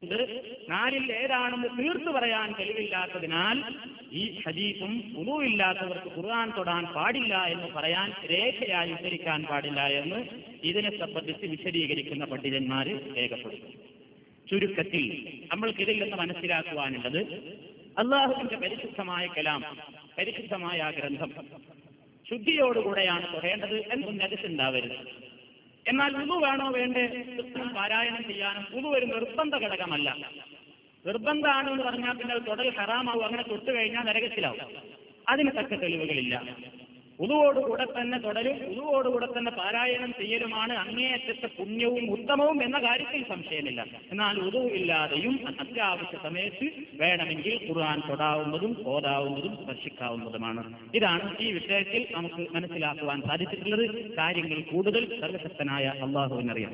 ഇത് നാലിൽ ഏതാണെന്ന് തീർത്തു പറയാൻ തെളിവില്ലാത്തതിനാൽ ഈ ഹദീസും ഉളുവില്ലാത്തവർക്ക് ഖുർആൻ തൊടാൻ പാടില്ല എന്ന് പറയാൻ രേഖയായി ഉദ്ധരിക്കാൻ പാടില്ല എന്ന് ഇതിനെ സംബന്ധിച്ച് വിശദീകരിക്കുന്ന പണ്ഡിതന്മാർ രേഖപ്പെടുത്തും ചുരുക്കത്തിൽ നമ്മൾക്ക് ഇതിൽ നിന്ന് മനസ്സിലാക്കുവാനുള്ളത് അള്ളാഹുവിന്റെ പരിശുദ്ധമായ കലാം പരിശുദ്ധമായ ആ ഗ്രന്ഥം ശുദ്ധിയോടുകൂടെയാണ് തൊടേണ്ടത് എന്നും നജസുണ്ടാവരുത് എന്നാൽ ഉതു വേണോ വേണ്ടേ കൃത്യം പാരായണം ചെയ്യാനും ഉതു ഒരു നിർബന്ധ ഘടകമല്ല നിർബന്ധമാണ് എന്ന് പറഞ്ഞാൽ പിന്നെ അത് തൊടൽ ഹറാമാവും അങ്ങനെ തൊട്ട് കഴിഞ്ഞാൽ നരകത്തിലാവും അതിന് തക്ക തെളിവുകളില്ല ഉതുവോടുകൂടെ തന്നെ തൊടലും ഉതുവോടുകൂടെ തന്നെ പാരായണം ചെയ്യലുമാണ് അങ്ങേയറ്റത്തെ പുണ്യവും ഉത്തമവും എന്ന കാര്യത്തിൽ സംശയമില്ല എന്നാൽ ഉതു ഇല്ലാതെയും അത്യാവശ്യ സമയത്ത് വേണമെങ്കിൽ ഖുർആൻ തൊടാവുന്നതും ഓതാവുന്നതും സ്പർശിക്കാവുന്നതുമാണ് ഇതാണ് ഈ വിഷയത്തിൽ നമുക്ക് മനസ്സിലാക്കുവാൻ സാധിച്ചിട്ടുള്ളത് കാര്യങ്ങൾ കൂടുതൽ സർവശക്തനായ അള്ളാഹുവിനറിയാം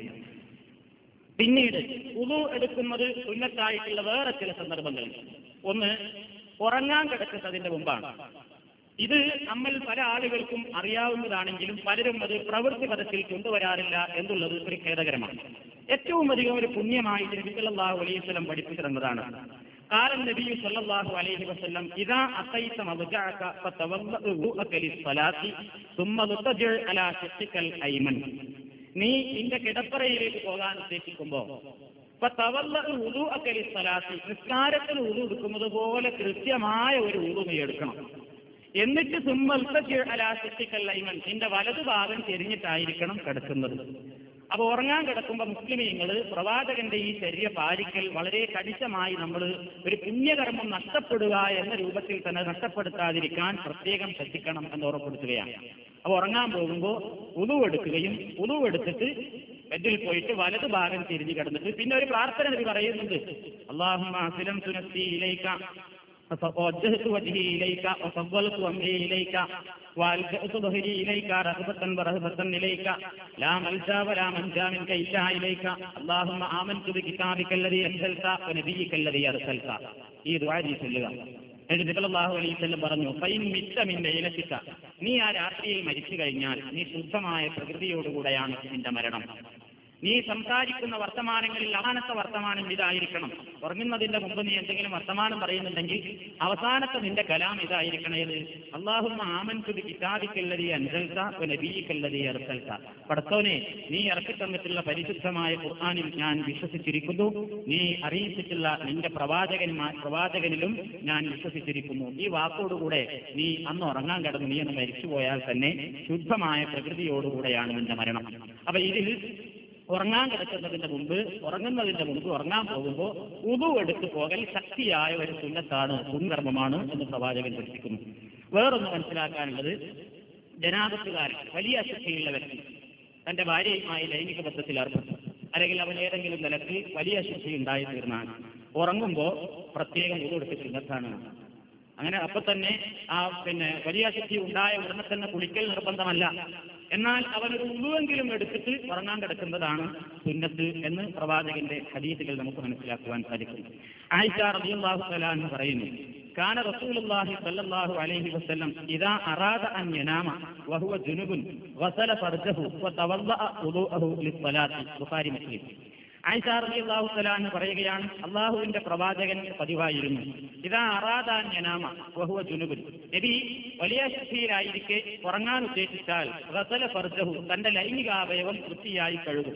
പിന്നീട് ഉതു എടുക്കുന്നത് സുന്നത്തായിട്ടുള്ള വേറെ ചില സന്ദർഭങ്ങൾ ഒന്ന് ഉറങ്ങാൻ കിടക്കുന്നതിന്റെ മുമ്പാണ് ഇത് നമ്മൾ പല ആളുകൾക്കും അറിയാവുന്നതാണെങ്കിലും പലരും അത് പ്രവൃത്തി പദത്തിൽ കൊണ്ടുവരാറില്ല എന്നുള്ളത് ഒരു ഖേദകരമാണ് ഏറ്റവും അധികം ഒരു പുണ്യമായി നബി സല്ലല്ലാഹു അലൈഹി വസല്ലം പഠിപ്പിച്ചിരുന്നതാണ് قال النبي صلى الله عليه وسلم إذا أتيت مضجعك فتوضأ وضوءك للصلاة ثم اضطجع على شقك الأيمن നീ നിന്റെ കിടപ്പറയിലേക്ക് പോകാൻ ഉദ്ദേശിക്കുമ്പോ ഇപ്പൊ തവല്ല ഉതു അക്കലി സ്ഥലാത്തി നിസ്കാരത്തിന് ഉതു എടുക്കുന്നത് പോലെ കൃത്യമായ ഒരു ഉതു നീ എടുക്കണം എന്നിട്ട് സുമ്മൽത്തലാശിക്കല്ലൈമൻ നിന്റെ വലതു ഭാഗം ചെരിഞ്ഞിട്ടായിരിക്കണം കിടക്കുന്നത് അപ്പൊ ഉറങ്ങാൻ കിടക്കുമ്പോ മുസ്ലിമീങ്ങൾ പ്രവാചകന്റെ ഈ ശരീര പാലിക്കൽ വളരെ കണിശമായി നമ്മൾ ഒരു പുണ്യകർമ്മം നഷ്ടപ്പെടുക എന്ന രൂപത്തിൽ തന്നെ നഷ്ടപ്പെടുത്താതിരിക്കാൻ പ്രത്യേകം ശ്രദ്ധിക്കണം എന്ന് ഉറപ്പെടുത്തുകയാണ് അപ്പൊ ഉറങ്ങാൻ പോകുമ്പോൾ ഉതുവെടുക്കുകയും ഉതുവെടുത്തിട്ട് ബെഡിൽ പോയിട്ട് വലതു ഭാഗം തിരിഞ്ഞു കിടന്നിട്ട് പിന്നെ ഒരു പ്രാർത്ഥന നബി പറയുന്നുണ്ട് അള്ളാഹുലം സുനത്തിയിലേക്ക് ووجهت وجهي إليك وفضلت أمري إليك وألجأت ظهري إليك رغبة ورهبة إليك لا ملجا ولا منجا منك إلا إليك اللهم آمنت بكتابك الذي أنزلت ونبيك الذي أرسلت ഈ ദുആജി ചൊല്ലുക എന്നിട്ട് നബിസല്ലല്ലാഹു അലൈഹി വസല്ലം പറഞ്ഞു ഫൈൻ മിച്ച മിൻ ലൈലത്തിക നീ ആ രാത്രിയിൽ മരിച്ചു കഴിഞ്ഞാൽ നീ ശുദ്ധമായ പ്രകൃതിയോടുകൂടെയാണ് നിന്റെ മരണം നീ സംസാരിക്കുന്ന വർത്തമാനങ്ങളിൽ അവസാനത്തെ വർത്തമാനം ഇതായിരിക്കണം ഉറങ്ങുന്നതിന്റെ മുമ്പ് നീ എന്തെങ്കിലും വർത്തമാനം പറയുന്നുണ്ടെങ്കിൽ അവസാനത്തെ നിന്റെ കലാം ഇതായിരിക്കണം ഏത് അള്ളാഹുമ്മ ആമൻ തുതി കിതാബിക്കല്ലതി അൻസൽത്ത നബീക്കല്ലതി അർസൽത്ത പടത്തോനെ നീ ഇറക്കി തന്നിട്ടുള്ള പരിശുദ്ധമായ ഖുർആാനിൽ ഞാൻ വിശ്വസിച്ചിരിക്കുന്നു നീ അറിയിച്ചിട്ടുള്ള നിന്റെ പ്രവാചകന്മാ പ്രവാചകനിലും ഞാൻ വിശ്വസിച്ചിരിക്കുന്നു ഈ വാക്കോടുകൂടെ നീ അന്ന് ഉറങ്ങാൻ കിടന്നു നീ എന്ന് മരിച്ചുപോയാൽ തന്നെ ശുദ്ധമായ പ്രകൃതിയോടുകൂടെയാണ് നിന്റെ മരണം അപ്പൊ ഇതിൽ ഉറങ്ങാൻ കിടക്കുന്നതിന്റെ മുമ്പ് ഉറങ്ങുന്നതിന്റെ മുമ്പ് ഉറങ്ങാൻ പോകുമ്പോൾ ഉതു എടുത്തു പോകൽ ശക്തിയായ ഒരു സുന്നത്താണ് പുണ്യകർമ്മമാണ് എന്ന് പ്രവാചകൻ പഠിപ്പിക്കുന്നു വേറൊന്ന് മനസ്സിലാക്കാനുള്ളത് ജനാപത്തുകാരൻ വലിയ ശക്തിയുള്ള വ്യക്തി തന്റെ ഭാര്യയുമായി ലൈംഗിക ബന്ധത്തിൽ ഏർപ്പെട്ടു അല്ലെങ്കിൽ അവൻ ഏതെങ്കിലും നിലക്ക് വലിയ ശിക്ഷ ഉണ്ടായി തീർന്നാൽ ഉറങ്ങുമ്പോൾ പ്രത്യേകം ഉതു എടുത്ത് സുന്നത്താണ് അങ്ങനെ അപ്പൊ തന്നെ ആ പിന്നെ വലിയ ശക്തി ഉണ്ടായ ഉടനെ തന്നെ കുളിക്കൽ നിർബന്ധമല്ല എന്നാൽ അവനൊരു ഉളുവെങ്കിലും എടുത്തിട്ട് ഉറങ്ങാൻ കിടക്കുന്നതാണ് സുന്നത്ത് എന്ന് പ്രവാചകന്റെ ഹദീസുകൾ നമുക്ക് മനസ്സിലാക്കുവാൻ സാധിക്കും ആയിഷ റളിയല്ലാഹു തആല എന്ന് പറയുന്നു കാന റസൂലുള്ളാഹി സ്വല്ലല്ലാഹു അലൈഹി വസല്ലം ഇദാ അറാദ അൻ യനാമ വഹുവ ജുനുബുൻ വസല ഫർജഹു വതവല്ലഅ വുദൂഅഹു ലിസ്സലാത്തി ബുഖാരി മുസ്ലിം ആയിഷ റളിയല്ലാഹു തആല എന്ന് പറയുകയാണ് അള്ളാഹുവിന്റെ പ്രവാചകൻ പതിവായിരുന്നു ഇതാ അറാദാൻ യനാമ വഹുവ ജുനുബുൻ നബി വലിയ ശക്തിയിലായിരിക്കെ ഉറങ്ങാൻ ഉദ്ദേശിച്ചാൽ റസല ഫർജഹു തന്റെ ലൈംഗികാവയവം വൃത്തിയായി കഴുകും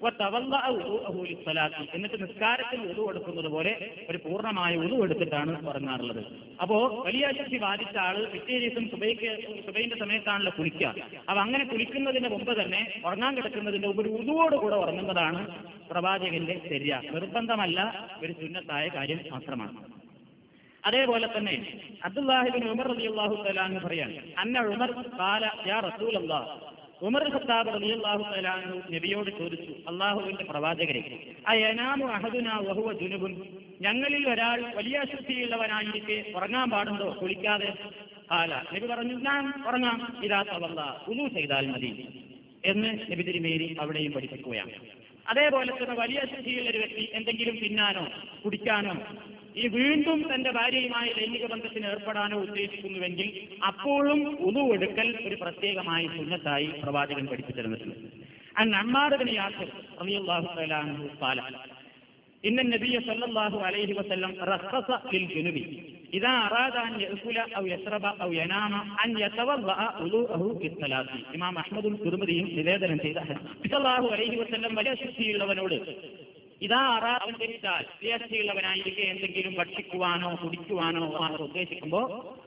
എന്നിട്ട് നിസ്കാരത്തിന് ഉതു കൊടുക്കുന്നത് പോലെ ഒരു പൂർണ്ണമായ ഉതു എടുത്തിട്ടാണ് ഉറങ്ങാറുള്ളത് അപ്പോ വലിയ ശക്തി ബാധിച്ച ആള് പിറ്റേ ദിവസം സുബൈക്ക് സുബൈന്റെ സമയത്താണല്ലോ കുളിക്കുക അപ്പൊ അങ്ങനെ കുളിക്കുന്നതിന് മുമ്പ് തന്നെ ഉറങ്ങാൻ കിടക്കുന്നതിന്റെ മുമ്പ് ഒരു ഉതുവോട് കൂടെ ഉറങ്ങുന്നതാണ് പ്രവാചകന്റെ ശരിയ നിർബന്ധമല്ല ഒരു സുന്നത്തായ കാര്യം മാത്രമാണ് അതേപോലെ തന്നെ അബ്ദുല്ലാഹിബിൻ ഉമർ റളിയല്ലാഹു തആല എന്ന് പറയാൻ അന്ന ഉമർ ഖാല യാ റസൂലല്ലാഹ് ഉമർ ഖത്താബ് റളിയല്ലാഹു തആല അൻഹു നബിയോട് ചോദിച്ചു അള്ളാഹുവിന്റെ പ്രവാചകരെ അയനാമു അഹദുന വഹുവ ജുനുബുൻ ഞങ്ങളിൽ ഒരാൾ വലിയ ശുദ്ധിയുള്ളവനായിരിക്കെ ഉറങ്ങാൻ പാടുണ്ടോ കുളിക്കാതെ കാല നബി പറഞ്ഞു ഞാൻ ഉറങ്ങാം ഇതാ തവല്ല ഉലു ചെയ്താൽ മതി എന്ന് നബി തിരുമേനി അവിടെയും പഠിപ്പിക്കുകയാണ് അതേപോലെ തന്നെ വലിയ ശുദ്ധിയുള്ള ഒരു വ്യക്തി എന്തെങ്കിലും തിന്നാനോ കുടിക്കാനോ ഈ വീണ്ടും തന്റെ ഭാര്യയുമായി ലൈംഗിക ബന്ധത്തിന് ഏർപ്പെടാനോ ഉദ്ദേശിക്കുന്നുവെങ്കിൽ അപ്പോഴും ഉതു എടുക്കൽ ഒരു പ്രത്യേകമായ സുന്നത്തായി പ്രവാചകൻ പഠിപ്പിച്ചിരുന്നിട്ടുണ്ട് അൻ അമ്മാറുവിന് യാത്ര റളിയല്ലാഹു തആല അൻഹു ഖാല ഇന്ന നബിയ സല്ലല്ലാഹു അലൈഹി വസല്ലം റഖസ ലിൽ ജുനുബി ഇദാ അറാദ അൻ യഅകുല ഔ യശ്റബ ഔ യനാമ അൻ യതവദ്ദഅ ഉളൂഅഹു ബിസ്സലാത്തി ഇമാം അഹ്മദും തുർമുദിയും നിവേദനം ചെയ്ത ഹദീസ് സല്ലല്ലാഹു അലൈഹി വസല്ലം വലിയ ശുദ്ധിയുള്ളവനോട് ഇതാ അറ അവൻ ധരിച്ചാൽ വിയർച്ചയുള്ളവനായിരിക്കെ എന്തെങ്കിലും ഭക്ഷിക്കുവാനോ കുടിക്കുവാനോ ആണോ ഉദ്ദേശിക്കുമ്പോ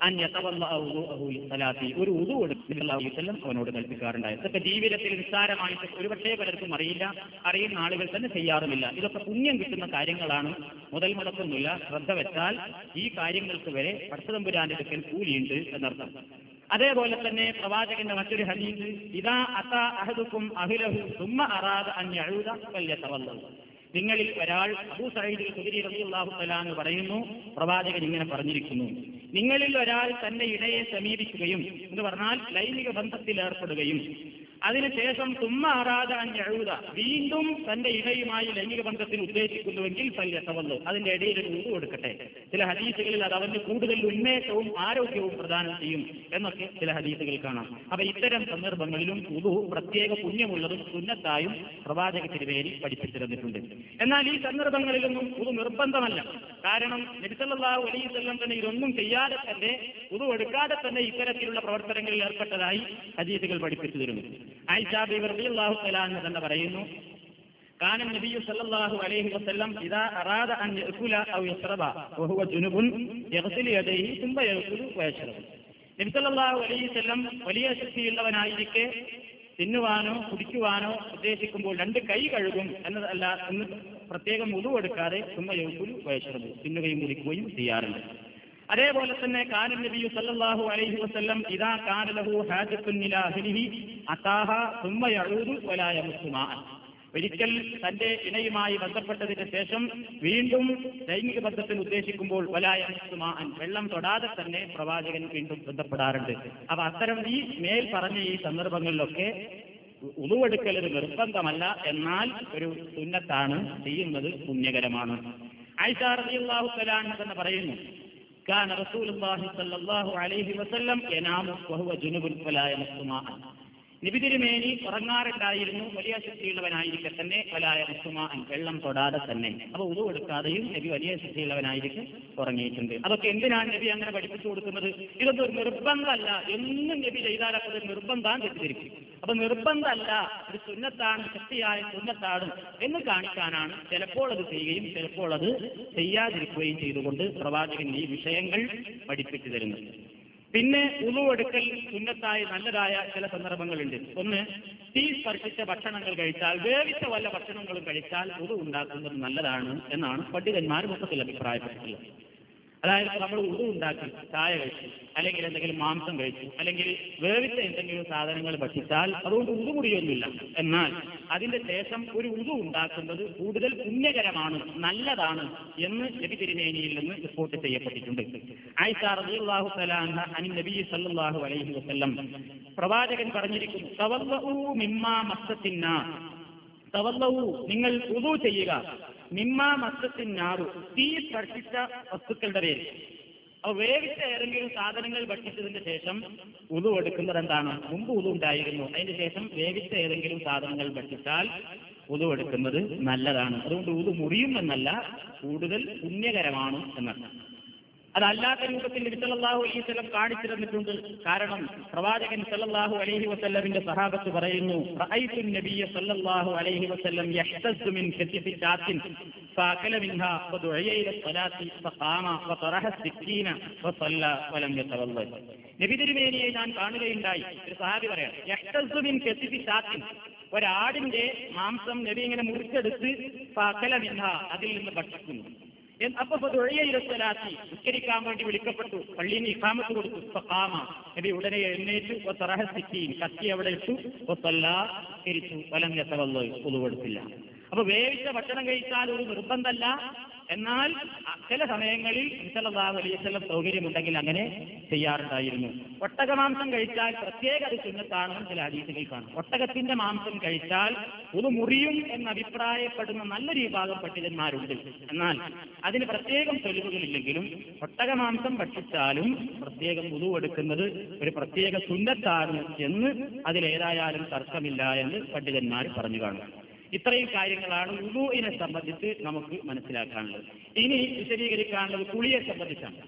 അന്യത്തവല്ലാത്തി ഒരു ഉതു കൊടുക്കുന്നില്ല അവനോട് കൽപ്പിക്കാറുണ്ടായത് ഇതൊക്കെ ജീവിതത്തിൽ നിസ്സാരമായിട്ട് ഒരുപക്ഷേ പലർക്കും അറിയില്ല അറിയുന്ന ആളുകൾ തന്നെ ചെയ്യാറുമില്ല ഇതൊക്കെ പുണ്യം കിട്ടുന്ന കാര്യങ്ങളാണ് മുതൽ മുടക്കൊന്നുമില്ല ശ്രദ്ധ വെച്ചാൽ ഈ കാര്യങ്ങൾക്ക് വരെ പടത്തതമ്പുരാന്റെ അടുക്കൽ കൂലിയുണ്ട് എന്നർത്ഥം അതേപോലെ തന്നെ പ്രവാചകന്റെ മറ്റൊരു ഹദീസ് ഇതാ അത അഹദുക്കും അഹിലഹു സുമ്മ അറാദ അഞ്ഞഴുത വല്യത്തവല്ലു നിങ്ങളിൽ ഒരാൾ അബൂ സഹീദിൽ കുതിരി റളിയല്ലാഹു തആല എന്ന് പറയുന്നു പ്രവാചകൻ ഇങ്ങനെ പറഞ്ഞിരിക്കുന്നു നിങ്ങളിൽ ഒരാൾ തന്റെ ഇടയെ സമീപിക്കുകയും എന്ന് പറഞ്ഞാൽ ലൈംഗിക ബന്ധത്തിൽ ഏർപ്പെടുകയും അതിനുശേഷം തുമ്മ ആറാത അഞ്ഞഴുത വീണ്ടും തന്റെ ഇടയുമായി ലൈംഗിക ബന്ധത്തിൽ ഉദ്ദേശിക്കുന്നുവെങ്കിൽ പല്യത്തവല്ലോ അതിന്റെ ഇടയിൽ ഒരു ഉതു കൊടുക്കട്ടെ ചില ഹദീസുകളിൽ അത് അവന് കൂടുതൽ ഉന്മേഷവും ആരോഗ്യവും പ്രദാനം ചെയ്യും എന്നൊക്കെ ചില ഹദീസുകൾ കാണാം അപ്പൊ ഇത്തരം സന്ദർഭങ്ങളിലും ഉതു പ്രത്യേക പുണ്യമുള്ളതും സുന്നത്തായും പ്രവാചക തിരുവേരി പഠിപ്പിച്ചിരുന്നിട്ടുണ്ട് എന്നാൽ ഈ സന്ദർഭങ്ങളിലൊന്നും ഉതു നിർബന്ധമല്ല കാരണം നബിസല്ലാഹു അലൈഹി സ്വല്ലം തന്നെ ഇതൊന്നും ചെയ്യാതെ തന്നെ ഉതു എടുക്കാതെ തന്നെ ഇത്തരത്തിലുള്ള പ്രവർത്തനങ്ങളിൽ ഏർപ്പെട്ടതായി ഹദീസുകൾ പഠിപ്പിച്ചു തരുന്നു ആയിഷാബി റളിയല്ലാഹു തആല എന്ന് തന്നെ പറയുന്നു كان النبي صلى الله عليه وسلم إذا أراد أن يأكل أو يشرب وهو جنب يغسل يديه ثم يأكل ويشرب നബി സല്ലല്ലാഹു അലൈഹി വസല്ലം വലിയ ശക്തിയുള്ളവനായിരിക്കെ തിന്നുവാനോ കുടിക്കുവാനോ ഉദ്ദേശിക്കുമ്പോൾ രണ്ട് കൈ കഴുകും എന്നതല്ല എന്ന് പ്രത്യേകം ഉതുവെടുക്കാതെ ചുമ്മ യൗക്കുൽ വയശ്രബു തിന്നുകയും കുടിക്കുകയും ചെയ്യാറുണ്ട് അതേപോലെ തന്നെ കാനൻ നബി സല്ലല്ലാഹു അലൈഹി വസല്ലം ഇദാ കാന ലഹു ഹാജത്തുൻ ഇലാ അഹ്ലിഹി അതാഹ സുമ്മ യഊദു വലാ യമസ്സുമാഅൻ ഒരിക്കൽ തന്റെ ഇണയുമായി ബന്ധപ്പെട്ടതിന് ശേഷം വീണ്ടും ലൈംഗിക ബന്ധത്തിൽ ഉദ്ദേശിക്കുമ്പോൾ വലായ യമസ്സുമാഅൻ വെള്ളം തൊടാതെ തന്നെ പ്രവാചകൻ വീണ്ടും ബന്ധപ്പെടാറുണ്ട് അപ്പൊ അത്തരം ഈ മേൽ പറഞ്ഞ ഈ സന്ദർഭങ്ങളിലൊക്കെ ഉളുവെടുക്കൽ ഒരു നിർബന്ധമല്ല എന്നാൽ ഒരു സുന്നത്താണ് ചെയ്യുന്നത് പുണ്യകരമാണ് ആയിഷ റളിയല്ലാഹു തആല എന്ന് പറയുന്നു كان رسول الله صلى الله عليه وسلم ينام وهو جنب فلا يمس ماء നബി തിരുമേനി ഉറങ്ങാറുണ്ടായിരുന്നു വലിയ ശക്തിയുള്ളവനായിരിക്കെ തന്നെ വലായ മുസ്മാൻ വെള്ളം തൊടാതെ തന്നെ അപ്പൊ ഉതു കൊടുക്കാതെയും നബി വലിയ ശക്തിയുള്ളവനായിരിക്കും ഉറങ്ങിയിട്ടുണ്ട് അതൊക്കെ എന്തിനാണ് നബി അങ്ങനെ പഠിപ്പിച്ചു കൊടുക്കുന്നത് ഇതൊന്നും ഒരു നിർബന്ധമല്ല എന്നും നബി ചെയ്താൽ അപ്പോൾ ഒരു നിർബന്ധം തെറ്റിദ്ധരിക്കും അപ്പൊ നിർബന്ധമല്ല ഒരു സുന്നത്താണ് ശക്തിയായ സുന്നത്താണ് എന്ന് കാണിക്കാനാണ് ചിലപ്പോൾ അത് ചെയ്യുകയും ചിലപ്പോൾ അത് ചെയ്യാതിരിക്കുകയും ചെയ്തുകൊണ്ട് പ്രവാചകൻ ഈ വിഷയങ്ങൾ പഠിപ്പിച്ചു തരുന്നത് പിന്നെ ഉളുവെടുക്കൽ സുന്നത്തായ നല്ലതായ ചില സന്ദർഭങ്ങളുണ്ട് ഒന്ന് തീ സ്പർശിച്ച ഭക്ഷണങ്ങൾ കഴിച്ചാൽ വേവിച്ച വല്ല ഭക്ഷണങ്ങളും കഴിച്ചാൽ ഉളു ഉണ്ടാക്കുന്നത് നല്ലതാണ് എന്നാണ് പണ്ഡിതന്മാർ മൊത്തത്തിൽ അഭിപ്രായപ്പെട്ടിട്ടുള്ളത് അതായത് നമ്മൾ ഉതു ഉണ്ടാക്കി ചായ കഴിച്ചു അല്ലെങ്കിൽ എന്തെങ്കിലും മാംസം കഴിച്ചു അല്ലെങ്കിൽ വേവിച്ച എന്തെങ്കിലും സാധനങ്ങൾ ഭക്ഷിച്ചാൽ അതുകൊണ്ട് ഉതു മുടിയൊന്നുമില്ല എന്നാൽ അതിന്റെ ശേഷം ഒരു ഉതു ഉണ്ടാക്കുന്നത് കൂടുതൽ പുണ്യകരമാണ് നല്ലതാണ് എന്ന് നബി തിരുമേനിയിൽ നിന്ന് റിപ്പോർട്ട് ചെയ്യപ്പെട്ടിട്ടുണ്ട് ആയിഷ റളിയല്ലാഹു തആല അൻഹ അനി നബി സല്ലല്ലാഹു അലൈഹി വസല്ലം പ്രവാചകൻ പറഞ്ഞിരിക്കുന്നു തവല്ലഉ മിമ്മാ മസ്സത്തിന്നാ തവല്ലവു നിങ്ങൾ ഉതു ചെയ്യുക നിമ്മ മസ്സത്തിനാറു തീ സ്പർശിച്ച വസ്തുക്കളുടെ പേര് അപ്പൊ വേവിച്ച ഏതെങ്കിലും സാധനങ്ങൾ ഭക്ഷിച്ചതിന് ശേഷം ഉതു എടുക്കുന്നത് എന്താണ് മുമ്പ് ഉതു ഉണ്ടായിരുന്നു അതിന് ശേഷം വേവിച്ച ഏതെങ്കിലും സാധനങ്ങൾ ഭക്ഷിച്ചാൽ ഉതു എടുക്കുന്നത് നല്ലതാണ് അതുകൊണ്ട് ഉതു മുറിയുമെന്നല്ല കൂടുതൽ പുണ്യകരമാണ് എന്നർത്ഥം അതല്ലാത്ത രൂപത്തിൽ നബി സല്ലല്ലാഹു അലൈഹി വസല്ലം കാണിച്ചു തന്നിട്ടുണ്ട് കാരണം പ്രവാചകൻ സല്ലല്ലാഹു അലൈഹി വസല്ലമിന്റെ സഹാബത്ത് പറയുന്നു റഅയ്തു നബിയ സല്ലല്ലാഹു അലൈഹി വസല്ലം യഹ്തസ് മിൻ കത്തിഫി ചാത്തിൻ فأكل منها ودعي إلى الصلاة فقام وطرح السكين وصلى ولم يتوضأ നബി തിരുമേനിയെ ഞാൻ കാണുകയുണ്ടായി ഒരു സഹാബി പറയാം യഹ്തസ് മിൻ കത്തിഫി ചാത്തിൻ ഒരാടിന്റെ മാംസം നബി ഇങ്ങനെ മുറിച്ചെടുത്ത് ഫഅകല മിൻഹ അതിൽ നിന്ന് ഭക്ഷിക്കുന്നു അപ്പൊ തൊഴിലാത്തി ഉച്ചരിക്കാൻ വേണ്ടി വിളിക്കപ്പെട്ടു പള്ളിയിൽ നിന്ന് ഇഖാമത്ത് കൊടുത്തു ഇപ്പൊ കാമ നബി ഉടനെ എഴുന്നേറ്റു തറഹസിക്കീൻ കത്തി അവിടെ ഇട്ടു തിരിച്ചു വലം എത്തവല്ലോ പൊതുവെടുത്തില്ല അപ്പൊ വേവിച്ച ഭക്ഷണം കഴിച്ചാൽ ഒരു നിർബന്ധമല്ല എന്നാൽ ചില സമയങ്ങളിൽ ഇൻസലാഹു അലൈവല്ലം സൗകര്യമുണ്ടെങ്കിൽ അങ്ങനെ ചെയ്യാറുണ്ടായിരുന്നു ഒട്ടകമാംസം കഴിച്ചാൽ പ്രത്യേക അത് സുന്നത്താണെന്ന് ചില ഹദീസുകൾ കാണും ഒട്ടകത്തിന്റെ മാംസം കഴിച്ചാൽ ഒരു മുറിയും എന്ന് അഭിപ്രായപ്പെടുന്ന നല്ലൊരു വിഭാഗം പണ്ഡിതന്മാരുണ്ട് എന്നാൽ അതിന് പ്രത്യേകം തെളിവുകളില്ലെങ്കിലും ഒട്ടകമാംസം ഭക്ഷിച്ചാലും പ്രത്യേകം ഉതു എടുക്കുന്നത് ഒരു പ്രത്യേക സുന്നത്താണ് എന്ന് അതിലേതായാലും തർക്കമില്ല എന്ന് പണ്ഡിതന്മാർ പറഞ്ഞു കാണും ഇത്രയും കാര്യങ്ങളാണ് ഉദുവിനെ സംബന്ധിച്ച് നമുക്ക് മനസ്സിലാക്കാനുള്ളത് ഇനി വിശദീകരിക്കാനുള്ളത് കുളിയെ സംബന്ധിച്ചാണ്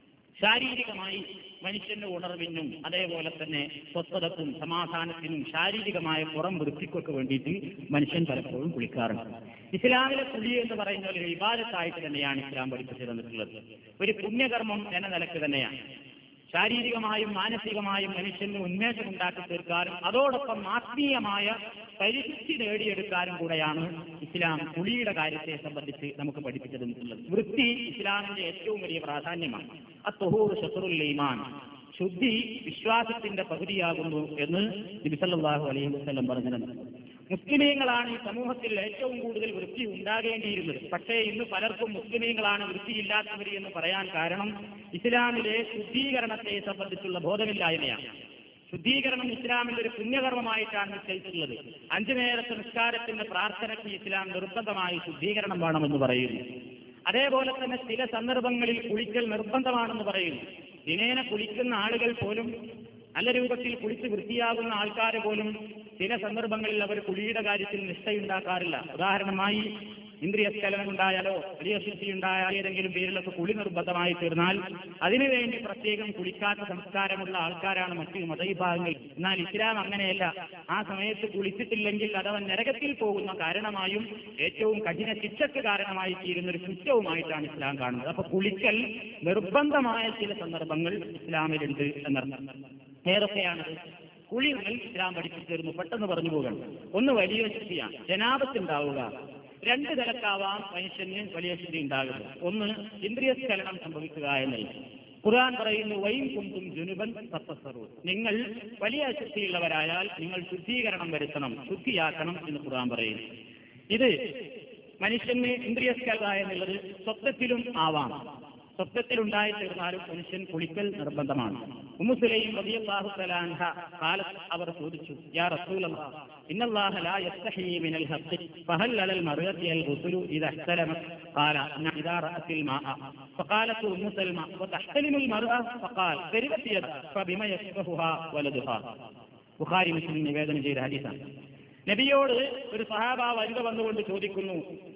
ശാരീരികമായി മനുഷ്യന്റെ ഉണർവിനും അതേപോലെ തന്നെ സ്വസ്ഥതക്കും സമാധാനത്തിനും ശാരീരികമായ പുറം വൃത്തിക്കൊക്കെ വേണ്ടിയിട്ട് മനുഷ്യൻ പലപ്പോഴും കുളിക്കാറുണ്ട് ഇസ്ലാമിലെ കുളി എന്ന് പറയുന്ന ഒരു വിവാദത്തായിട്ട് തന്നെയാണ് ഇസ്ലാം പഠിപ്പിച്ചു തന്നിട്ടുള്ളത് ഒരു പുണ്യകർമ്മം എന്ന നിലക്ക് തന്നെയാണ് ശാരീരികമായും മാനസികമായും മനുഷ്യന് ഉന്മേഷം ഉണ്ടാക്കി തീർക്കാനും അതോടൊപ്പം ആത്മീയമായ പരിശുദ്ധി നേടിയെടുക്കാനും കൂടെയാണ് ഇസ്ലാം കുളിയുടെ കാര്യത്തെ സംബന്ധിച്ച് നമുക്ക് പഠിപ്പിച്ചു തന്നിട്ടുള്ളത് വൃത്തി ഇസ്ലാമിന്റെ ഏറ്റവും വലിയ പ്രാധാന്യമാണ് അത്തുഹൂർ ഷത്തുറുൽ ഈമാൻ ശുദ്ധി വിശ്വാസത്തിന്റെ പകുതിയാകുന്നു എന്ന് നബിസല്ലാഹു അലൈഹി വസ്ലം പറഞ്ഞിരുന്നു മുസ്ലിമീങ്ങളാണ് ഈ സമൂഹത്തിൽ ഏറ്റവും കൂടുതൽ വൃത്തി ഉണ്ടാകേണ്ടിയിരുന്നത് പക്ഷേ ഇന്ന് പലർക്കും മുസ്ലിമീങ്ങളാണ് വൃത്തിയില്ലാത്തവർ എന്ന് പറയാൻ കാരണം ഇസ്ലാമിലെ ശുദ്ധീകരണത്തെ സംബന്ധിച്ചുള്ള ബോധമില്ലായ്മയാണ് ശുദ്ധീകരണം ഇസ്ലാമിൽ ഒരു പുണ്യകർമ്മമായിട്ടാണ് നിശ്ചയിച്ചിട്ടുള്ളത് അഞ്ചു നേരത്തെ നിസ്കാരത്തിന്റെ പ്രാർത്ഥനയ്ക്ക് ഇസ്ലാം നിർബന്ധമായി ശുദ്ധീകരണം വേണമെന്ന് പറയുന്നു അതേപോലെ തന്നെ ചില സന്ദർഭങ്ങളിൽ കുളിക്കൽ നിർബന്ധമാണെന്ന് പറയുന്നു ദിനേന കുളിക്കുന്ന ആളുകൾ പോലും നല്ല രൂപത്തിൽ കുളിച്ച് വൃത്തിയാകുന്ന ആൾക്കാർ പോലും ചില സന്ദർഭങ്ങളിൽ അവർ കുളിയുടെ കാര്യത്തിൽ നിഷ്ഠയുണ്ടാക്കാറില്ല ഉദാഹരണമായി ഇന്ദ്രിയസ്ഖലനം ഉണ്ടായാലോ വലിയ ശുദ്ധി ഉണ്ടായാൽ ഏതെങ്കിലും പേരിലൊക്കെ കുളി നിർബന്ധമായി തീർന്നാൽ അതിനുവേണ്ടി പ്രത്യേകം കുളിക്കാത്ത സംസ്കാരമുള്ള ആൾക്കാരാണ് മറ്റു മതവിഭാഗങ്ങൾ എന്നാൽ ഇസ്ലാം അങ്ങനെയല്ല ആ സമയത്ത് കുളിച്ചിട്ടില്ലെങ്കിൽ അതവൻ നരകത്തിൽ പോകുന്ന കാരണമായും ഏറ്റവും കഠിന ശിക്ഷക്ക് കാരണമായി തീരുന്ന ഒരു കുറ്റവുമായിട്ടാണ് ഇസ്ലാം കാണുന്നത് അപ്പൊ കുളിക്കൽ നിർബന്ധമായ ചില സന്ദർഭങ്ങൾ ഇസ്ലാമിലുണ്ട് എന്നർത്ഥം ഏതൊക്കെയാണത് കുളി മുതൽ ഇസ്ലാം പഠിപ്പിച്ചിരുന്നു പെട്ടെന്ന് പറഞ്ഞു പോകണം ഒന്ന് വലിയ ശുദ്ധിയാണ് ജനാപത്തുണ്ടാവുക രണ്ട് നിലക്കാവാം മനുഷ്യന് വലിയ ശുദ്ധി ഉണ്ടാകുന്നത് ഒന്ന് ഇന്ദ്രിയസ്ഖലനം സംഭവിക്കുക എന്നുള്ളത് ഖുർആൻ പറയുന്നു വൈം കുന്തും ജുനുബൻ സത്തസറു നിങ്ങൾ വലിയ ശുദ്ധിയുള്ളവരായാൽ നിങ്ങൾ ശുദ്ധീകരണം വരുത്തണം ശുദ്ധിയാക്കണം എന്ന് ഖുർആൻ പറയുന്നു ഇത് മനുഷ്യന് ഇന്ദ്രിയസ്കല എന്നുള്ളത് സ്വപ്നത്തിലും ആവാം സ്വപ്നത്തിൽ ഉണ്ടായിത്തീർന്നാലും മനുഷ്യൻ കുളിക്കൽ നിർബന്ധമാണ് ഉമ്മുസുലൈം റളിയല്ലാഹു തആല അൻഹ കാലത്ത് അവർ ചോദിച്ചു യാ റസൂലല്ലാഹ് ഇന്നല്ലാഹ ലാ യസ്തഹി മിനൽ ഹഖ് ഫഹൽ അലൽ മർഅതി അൽ ഗുസ്ലു ഇദാ ഇഹ്തലമ قال نعم إذا رأت الماء فقالت أم سلمة وتحتلم المرأة فقال ضربت يدها فبما يشبهها ولدها ബുഖാരി മുസ്ലിം നിവേദനം ചെയ്ത ഹദീസാണ് നബിയോട് ഒരു സഹാബ വനിത വന്നുകൊണ്ട് ചോദിക്കുന്നു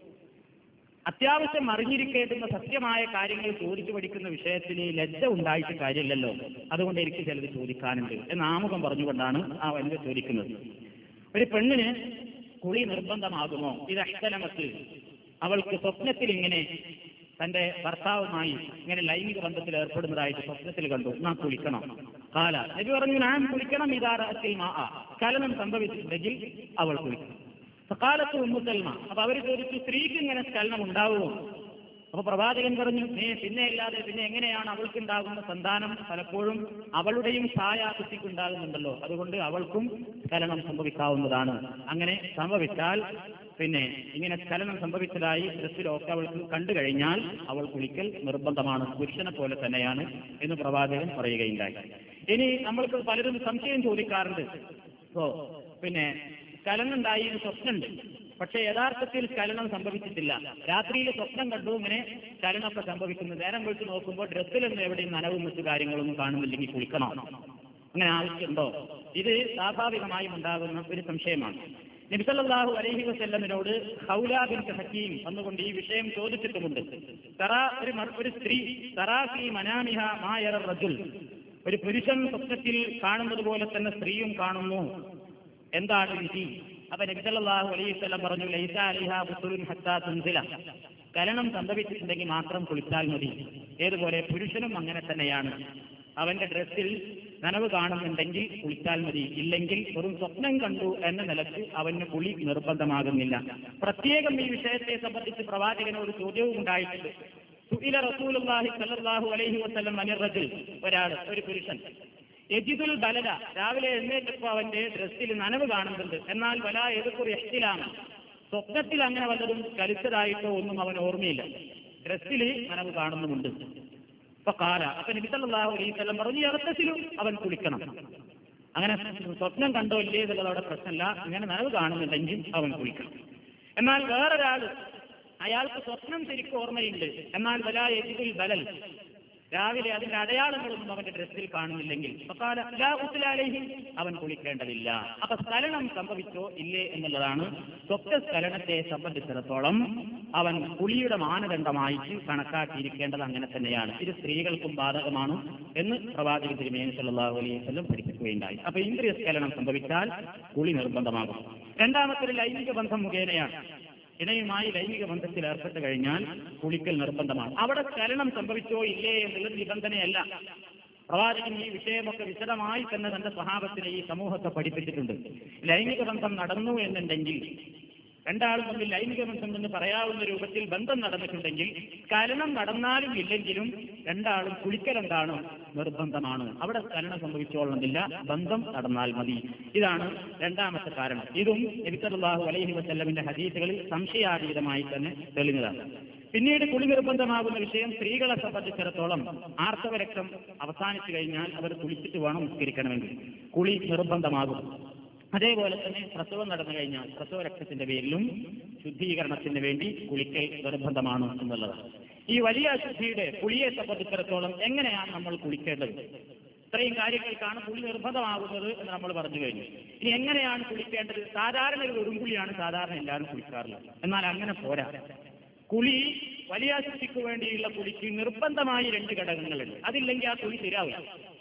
അത്യാവശ്യം അറിഞ്ഞിരിക്കേണ്ടുന്ന സത്യമായ കാര്യങ്ങൾ ചോദിച്ചു പഠിക്കുന്ന വിഷയത്തിന് ലജ്ജ ഉണ്ടായിട്ട് കാര്യമില്ലല്ലോ അതുകൊണ്ട് എനിക്ക് ചിലത് ചോദിക്കാനുണ്ട് എന്ന് ആമുഖം പറഞ്ഞുകൊണ്ടാണ് ആ വനിത ചോദിക്കുന്നത് ഒരു പെണ്ണിന് കുളി നിർബന്ധമാകുമോ ഇത് അഷ്ടലമത്ത് അവൾക്ക് സ്വപ്നത്തിൽ ഇങ്ങനെ തന്റെ ഭർത്താവുമായി ഇങ്ങനെ ലൈംഗിക ബന്ധത്തിൽ ഏർപ്പെടുന്നതായിട്ട് സ്വപ്നത്തിൽ കണ്ടു നാം കുളിക്കണം കാല നബി പറഞ്ഞു ഞാൻ കുളിക്കണം ഇതാറത്തിൽ മാ ചലനം സംഭവിച്ചിട്ടുണ്ടെങ്കിൽ അവൾ കുളിക്കണം കാലത്ത് ഉമ്മുസൽമ അപ്പൊ അവർ ചോദിച്ചു സ്ത്രീക്ക് ഇങ്ങനെ ചലനം ഉണ്ടാവുമോ അപ്പൊ പ്രവാചകൻ പറഞ്ഞു നീ പിന്നെ അല്ലാതെ പിന്നെ എങ്ങനെയാണ് അവൾക്ക് ഉണ്ടാകുന്ന സന്താനം പലപ്പോഴും അവളുടെയും ഛായ കുട്ടിക്ക് ഉണ്ടാകുന്നുണ്ടല്ലോ അതുകൊണ്ട് അവൾക്കും ചലനം സംഭവിക്കാവുന്നതാണ് അങ്ങനെ സംഭവിച്ചാൽ പിന്നെ ഇങ്ങനെ ചലനം സംഭവിച്ചതായി ഡ്രസ്സിലൊക്കെ അവൾക്ക് കണ്ടു കഴിഞ്ഞാൽ അവൾ കുളിക്കൽ നിർബന്ധമാണ് പുരുഷനെ പോലെ തന്നെയാണ് എന്ന് പ്രവാചകൻ പറയുകയുണ്ടായി ഇനി നമ്മൾക്ക് പലരും സംശയം ചോദിക്കാറുണ്ട് ഓ പിന്നെ ചലനം ഉണ്ടായി എന്ന് സ്വപ്നമുണ്ട് പക്ഷെ യഥാർത്ഥത്തിൽ ചലനം സംഭവിച്ചിട്ടില്ല രാത്രിയിൽ സ്വപ്നം കണ്ടു ഇങ്ങനെ ചലനമൊക്കെ സംഭവിക്കുന്നു നേരം വിളിച്ച് നോക്കുമ്പോൾ ഡ്രസ്സിലൊന്നും എവിടെയും നനവും മറ്റു കാര്യങ്ങളൊന്നും കാണുന്നില്ലെങ്കിൽ കുളിക്കണോ അങ്ങനെ ആവശ്യമുണ്ടോ ഇത് സ്വാഭാവികമായും ഉണ്ടാകുന്ന ഒരു സംശയമാണ് നബിസല്ലാഹു അലൈഹി വസല്ലമിനോട് ഹൗല ബിൻ ഹക്കീം വന്നുകൊണ്ട് ഈ വിഷയം ചോദിച്ചിട്ടുമുണ്ട് തറ ഒരു മർ- ഒരു സ്ത്രീ തറാഫി മനാമിഹ മായറ റജുൽ ഒരു പുരുഷൻ സ്വപ്നത്തിൽ കാണുന്നത് പോലെ തന്നെ സ്ത്രീയും കാണുന്നു എന്താണ് വിധി അപ്പൊ നബിസല്ലാഹു അലൈഹി വസല്ലം പറഞ്ഞു ലൈസ അലിഹ ബുസുലുൻ ഹത്താ തുൻസില ചലനം സംഭവിച്ചിട്ടുണ്ടെങ്കിൽ മാത്രം കുളിച്ചാൽ മതി ഏതുപോലെ പുരുഷനും അങ്ങനെ തന്നെയാണ് അവന്റെ ഡ്രസ്സിൽ നനവ് കാണുന്നുണ്ടെങ്കിൽ കുളിച്ചാൽ മതി ഇല്ലെങ്കിൽ വെറും സ്വപ്നം കണ്ടു എന്ന നിലക്ക് അവന് കുളി നിർബന്ധമാകുന്നില്ല പ്രത്യേകം ഈ വിഷയത്തെ സംബന്ധിച്ച് പ്രവാചകനോട് ചോദ്യവും ഉണ്ടായിട്ടുണ്ട് സുഇല റസൂലുള്ളാഹി സ്വല്ലല്ലാഹു അലൈഹി വസല്ലം അനിർ റജുൽ ഒരാൾ ഒരു പുരുഷൻ യജിദുൽ ബലദ രാവിലെ എഴുന്നേറ്റപ്പോൾ അവന്റെ ഡ്രസ്സിൽ നനവ് കാണുന്നുണ്ട് എന്നാൽ വല എതുക്കുറി എഷ്ടിലാണ് സ്വപ്നത്തിൽ അങ്ങനെ വല്ലതും കലിച്ചതായിട്ടോ ഒന്നും അവൻ ഓർമ്മയില്ല ഡ്രസ്സിൽ നനവ് കാണുന്നുമുണ്ട് അപ്പൊ കാല അപ്പൊ നബി സല്ലല്ലാഹു അലൈഹി വസല്ലം പറഞ്ഞു ഇറത്തത്തിലും അവൻ കുളിക്കണം അങ്ങനെ സ്വപ്നം കണ്ടോ ഇല്ലേ എന്നുള്ളത് അവിടെ പ്രശ്നമല്ല ഇങ്ങനെ നനവ് കാണുന്നുണ്ടെങ്കിൽ അവൻ കുളിക്കണം എന്നാൽ വേറൊരാള് അയാൾക്ക് സ്വപ്നം ശരിക്കും ഓർമ്മയുണ്ട് എന്നാൽ വലാ യജിദുൽ ബലൽ രാവിലെ അതിന്റെ അടയാളങ്ങളൊന്നും അവന്റെ ഡ്രസ്സിൽ കാണുന്നില്ലെങ്കിൽ ഫഖാല ലാ ഗുസ്ല അലൈഹി. അവൻ കുളിക്കേണ്ടതില്ല അപ്പൊ സ്ഖലനം സംഭവിച്ചോ ഇല്ലേ എന്നുള്ളതാണ് സ്വപ്ന സ്ഖലനത്തെ സംബന്ധിച്ചിടത്തോളം അവൻ കുളിയുടെ മാനദണ്ഡമായിട്ട് കണക്കാക്കിയിരിക്കേണ്ടത് അങ്ങനെ തന്നെയാണ് ഇത് സ്ത്രീകൾക്കും ബാധകമാണ് എന്ന് പ്രവാചകൻ തിരുമേനി സല്ലല്ലാഹു അലൈഹി വസല്ലം പഠിപ്പിക്കുകയുണ്ടായി അപ്പൊ ഇന്ദ്രിയ സ്ഖലനം സംഭവിച്ചാൽ കുളി നിർബന്ധമാകും രണ്ടാമത്തെ ലൈംഗിക ബന്ധം മുഖേനയാണ് ഇണയുമായി ലൈംഗിക ബന്ധത്തിൽ ഏർപ്പെട്ട് കഴിഞ്ഞാൽ കുളിക്കൽ നിർബന്ധമാണ് അവിടെ ചലനം സംഭവിച്ചോ ഇല്ലേ എന്നുള്ളത് നിബന്ധനയല്ല പ്രവാചകൻ ഈ വിഷയമൊക്കെ വിശദമായി തന്നെ തന്റെ സ്വഭാവത്തിനെ ഈ സമൂഹത്തെ പഠിപ്പിച്ചിട്ടുണ്ട് ലൈംഗിക ബന്ധം നടന്നു എന്നുണ്ടെങ്കിൽ രണ്ടാളും തമ്മിൽ ലൈംഗിക ബന്ധം എന്ന് പറയാവുന്ന രൂപത്തിൽ ബന്ധം നടന്നിട്ടുണ്ടെങ്കിൽ കലനം നടന്നാലും ഇല്ലെങ്കിലും രണ്ടാളും കുളിക്കലെന്താണ് നിർബന്ധമാണ് അവിടെ കലനം സംഭവിച്ചോളണമെന്നില്ല ബന്ധം നടന്നാൽ മതി ഇതാണ് രണ്ടാമത്തെ കാരണം ഇതും നബിസല്ലാഹു അലൈഹി വസല്ലമിന്റെ ഹദീസുകളിൽ സംശയാതീതമായി തന്നെ തെളിഞ്ഞതാണ് പിന്നീട് കുളി നിർബന്ധമാകുന്ന വിഷയം സ്ത്രീകളെ സംബന്ധിച്ചിടത്തോളം ആർത്തവരക്തം അവസാനിച്ചു കഴിഞ്ഞാൽ അവർ കുളിച്ചിട്ട് വേണം നിസ്കരിക്കണമെങ്കിൽ കുളി നിർബന്ധമാകും അതേപോലെ തന്നെ പ്രസവം നടന്നു കഴിഞ്ഞാൽ പ്രസവ രക്തത്തിന്റെ പേരിലും ശുദ്ധീകരണത്തിന് വേണ്ടി കുളിക്കൽ നിർബന്ധമാണ് എന്നുള്ളതാണ് ഈ വലിയ അശുദ്ധിയുടെ കുളിയെ സംബന്ധിച്ചിടത്തോളം എങ്ങനെയാണ് നമ്മൾ കുളിക്കേണ്ടത് ഇത്രയും കാര്യങ്ങൾക്കാണ് കുളി നിർബന്ധമാകുന്നത് എന്ന് നമ്മൾ പറഞ്ഞു കഴിഞ്ഞു ഇനി എങ്ങനെയാണ് കുളിക്കേണ്ടത് സാധാരണ ഒരു വെറുംകുളിയാണ് സാധാരണ എല്ലാവരും കുളിക്കാറുള്ളത് എന്നാൽ അങ്ങനെ പോരാ കുളി വലിയ ശുദ്ധിക്ക് വേണ്ടിയുള്ള കുളിക്ക് നിർബന്ധമായി രണ്ട് ഘടകങ്ങളുണ്ട് അതില്ലെങ്കിൽ ആ കുളി ശരിയാവില്ല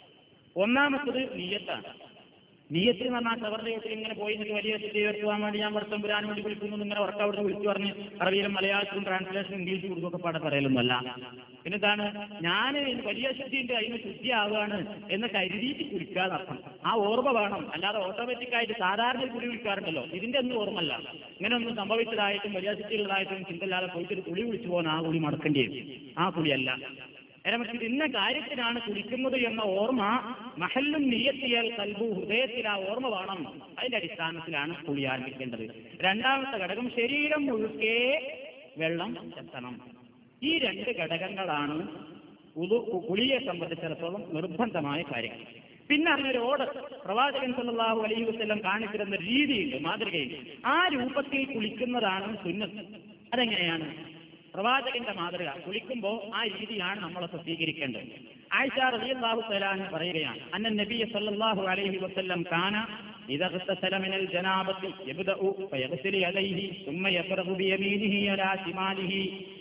ഒന്നാമത്തത് നീയത്താണ് നീയത്തിൽ എന്ന് പറഞ്ഞാൽ ഷവറിന്റെ വീട്ടിൽ ഇങ്ങനെ പോയി എന്നിട്ട് വലിയ ശുദ്ധി ഉയർത്തുവാൻ വേണ്ടി ഞാൻ വർഷം പുരാൻ വേണ്ടി വിളിക്കുന്നു ഇങ്ങനെ ഉറക്കം അവിടുന്ന് വിളിച്ചു പറഞ്ഞ് അറബിയിലും മലയാളത്തിലും ട്രാൻസ്ലേഷൻ ഇംഗ്ലീഷ് കൊടുക്കൊക്കെ പാടെ പറയലൊന്നുമല്ല പിന്നെന്താണ് ഞാൻ വലിയ ശുദ്ധിന്റെ അതിന് ശുദ്ധിയാവുകയാണ് എന്ന് കരുതിയിട്ട് കുളിക്കാതെ അർത്ഥം ആ ഓർമ്മ വേണം അല്ലാതെ ഓട്ടോമാറ്റിക് ആയിട്ട് സാധാരണ കുളി വിളിക്കാറുണ്ടല്ലോ ഇതിന്റെ ഒന്നും ഓർമ്മല്ല ഇങ്ങനെ ഒന്നും സംഭവിച്ചതായിട്ടും വലിയ ശുദ്ധിയുള്ളതായിട്ടും ചിന്തല്ലാതെ പോയിട്ട് ഒരു കുളി വിളിച്ചു പോകുന്ന ആ കുളി മടക്കേണ്ടി വരും ആ കുളിയല്ല നേരെ മറിച്ച് ഇന്ന കാര്യത്തിനാണ് കുളിക്കുന്നത് എന്ന ഓർമ്മ മഹല്ലും നീയത്തിയാൽ കൽബു ഹൃദയത്തിൽ ആ ഓർമ്മ വേണം അതിന്റെ അടിസ്ഥാനത്തിലാണ് കുളി ആരംഭിക്കേണ്ടത് രണ്ടാമത്തെ ഘടകം ശരീരം മുഴുക്കെ വെള്ളം എത്തണം ഈ രണ്ട് ഘടകങ്ങളാണ് ഉദു കുളിയെ സംബന്ധിച്ചിടത്തോളം നിർബന്ധമായ കാര്യങ്ങൾ പിന്നെ അതിനൊരു ഓർഡർ പ്രവാചകൻ സല്ലല്ലാഹു അലൈഹി വസല്ലം കാണിച്ചിരുന്ന രീതിയുണ്ട് മാതൃകയുണ്ട് ആ രൂപത്തിൽ കുളിക്കുന്നതാണ് സുന്നത്ത് അതെങ്ങനെയാണ് പ്രവാചകന്റെ മാതൃക കുളിക്കുമ്പോൾ ആ രീതിയാണ് നമ്മളൊക്കെ സ്വീകരിക്കേണ്ടത് ആയിഷ റളിയല്ലാഹു തആല അൻഹ പറയുകയാണ് അന്ന നബിയ സല്ലല്ലാഹു അലൈഹി വസല്ലം കാന إذا اغتسل من الجنابة يبدأ فيغسل يديه ثم يفرغ بيمينه على شماله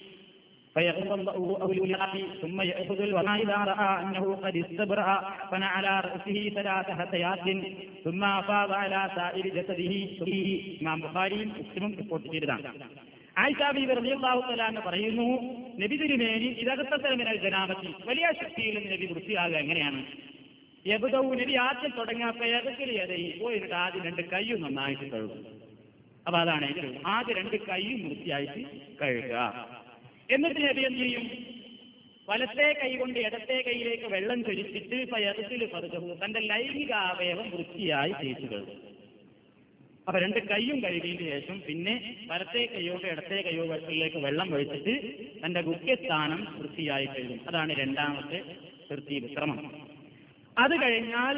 فيغضب أو الولاء ثم يأخذ الولاء إذا رأى أنه قد استبرأ فنى على رأسه ثلاث حثيات ثم أفاض على سائر جسده إمام ബുഖാരി മുസ്ലിമും റിപ്പോർട്ട് ചെയ്തതാണ് ആയിഷ ബീബി റളിയല്ലാഹു തആല എന്ന് പറയുന്നു നബി തിരുമേനി ഇതകത്തെ മിനൽ ജനാബത്തി വലിയ ശക്തിയിൽ നിന്ന് നബി വൃത്തിയാകുക എങ്ങനെയാണ് യബുദവും നബി ആദ്യം തുടങ്ങിയപ്പോ ഏതൊക്കെ ഏതായി പോയിട്ട് ആദ്യം രണ്ട് കൈയും നന്നായിട്ട് കഴുകും അപ്പൊ അതാണ് ഇതിൽ ആദ്യം രണ്ട് കൈയും വൃത്തിയായിട്ട് കഴുകുക എന്നിട്ട് നബി എന്ത് ചെയ്യും വലത്തെ കൈ കൊണ്ട് ഇടത്തെ കൈയിലേക്ക് വെള്ളം ചൊരിച്ചിട്ട് പയറത്തിൽ പറുകു തന്റെ ലൈംഗിക അവയവം വൃത്തിയായി തേച്ചു കഴുകും അപ്പൊ രണ്ട് കൈയും കഴുകിയതിനു ശേഷം പിന്നെ വലത്തെ കൈയോട് ഇടത്തെ കൈയോട്ടിലേക്ക് വെള്ളം ഒഴിച്ചിട്ട് തന്റെ ഗുഹ്യസ്ഥാനം വൃത്തിയായി കഴുകും അതാണ് രണ്ടാമത്തെ തൃപ്തി ക്രമം അത് കഴിഞ്ഞാൽ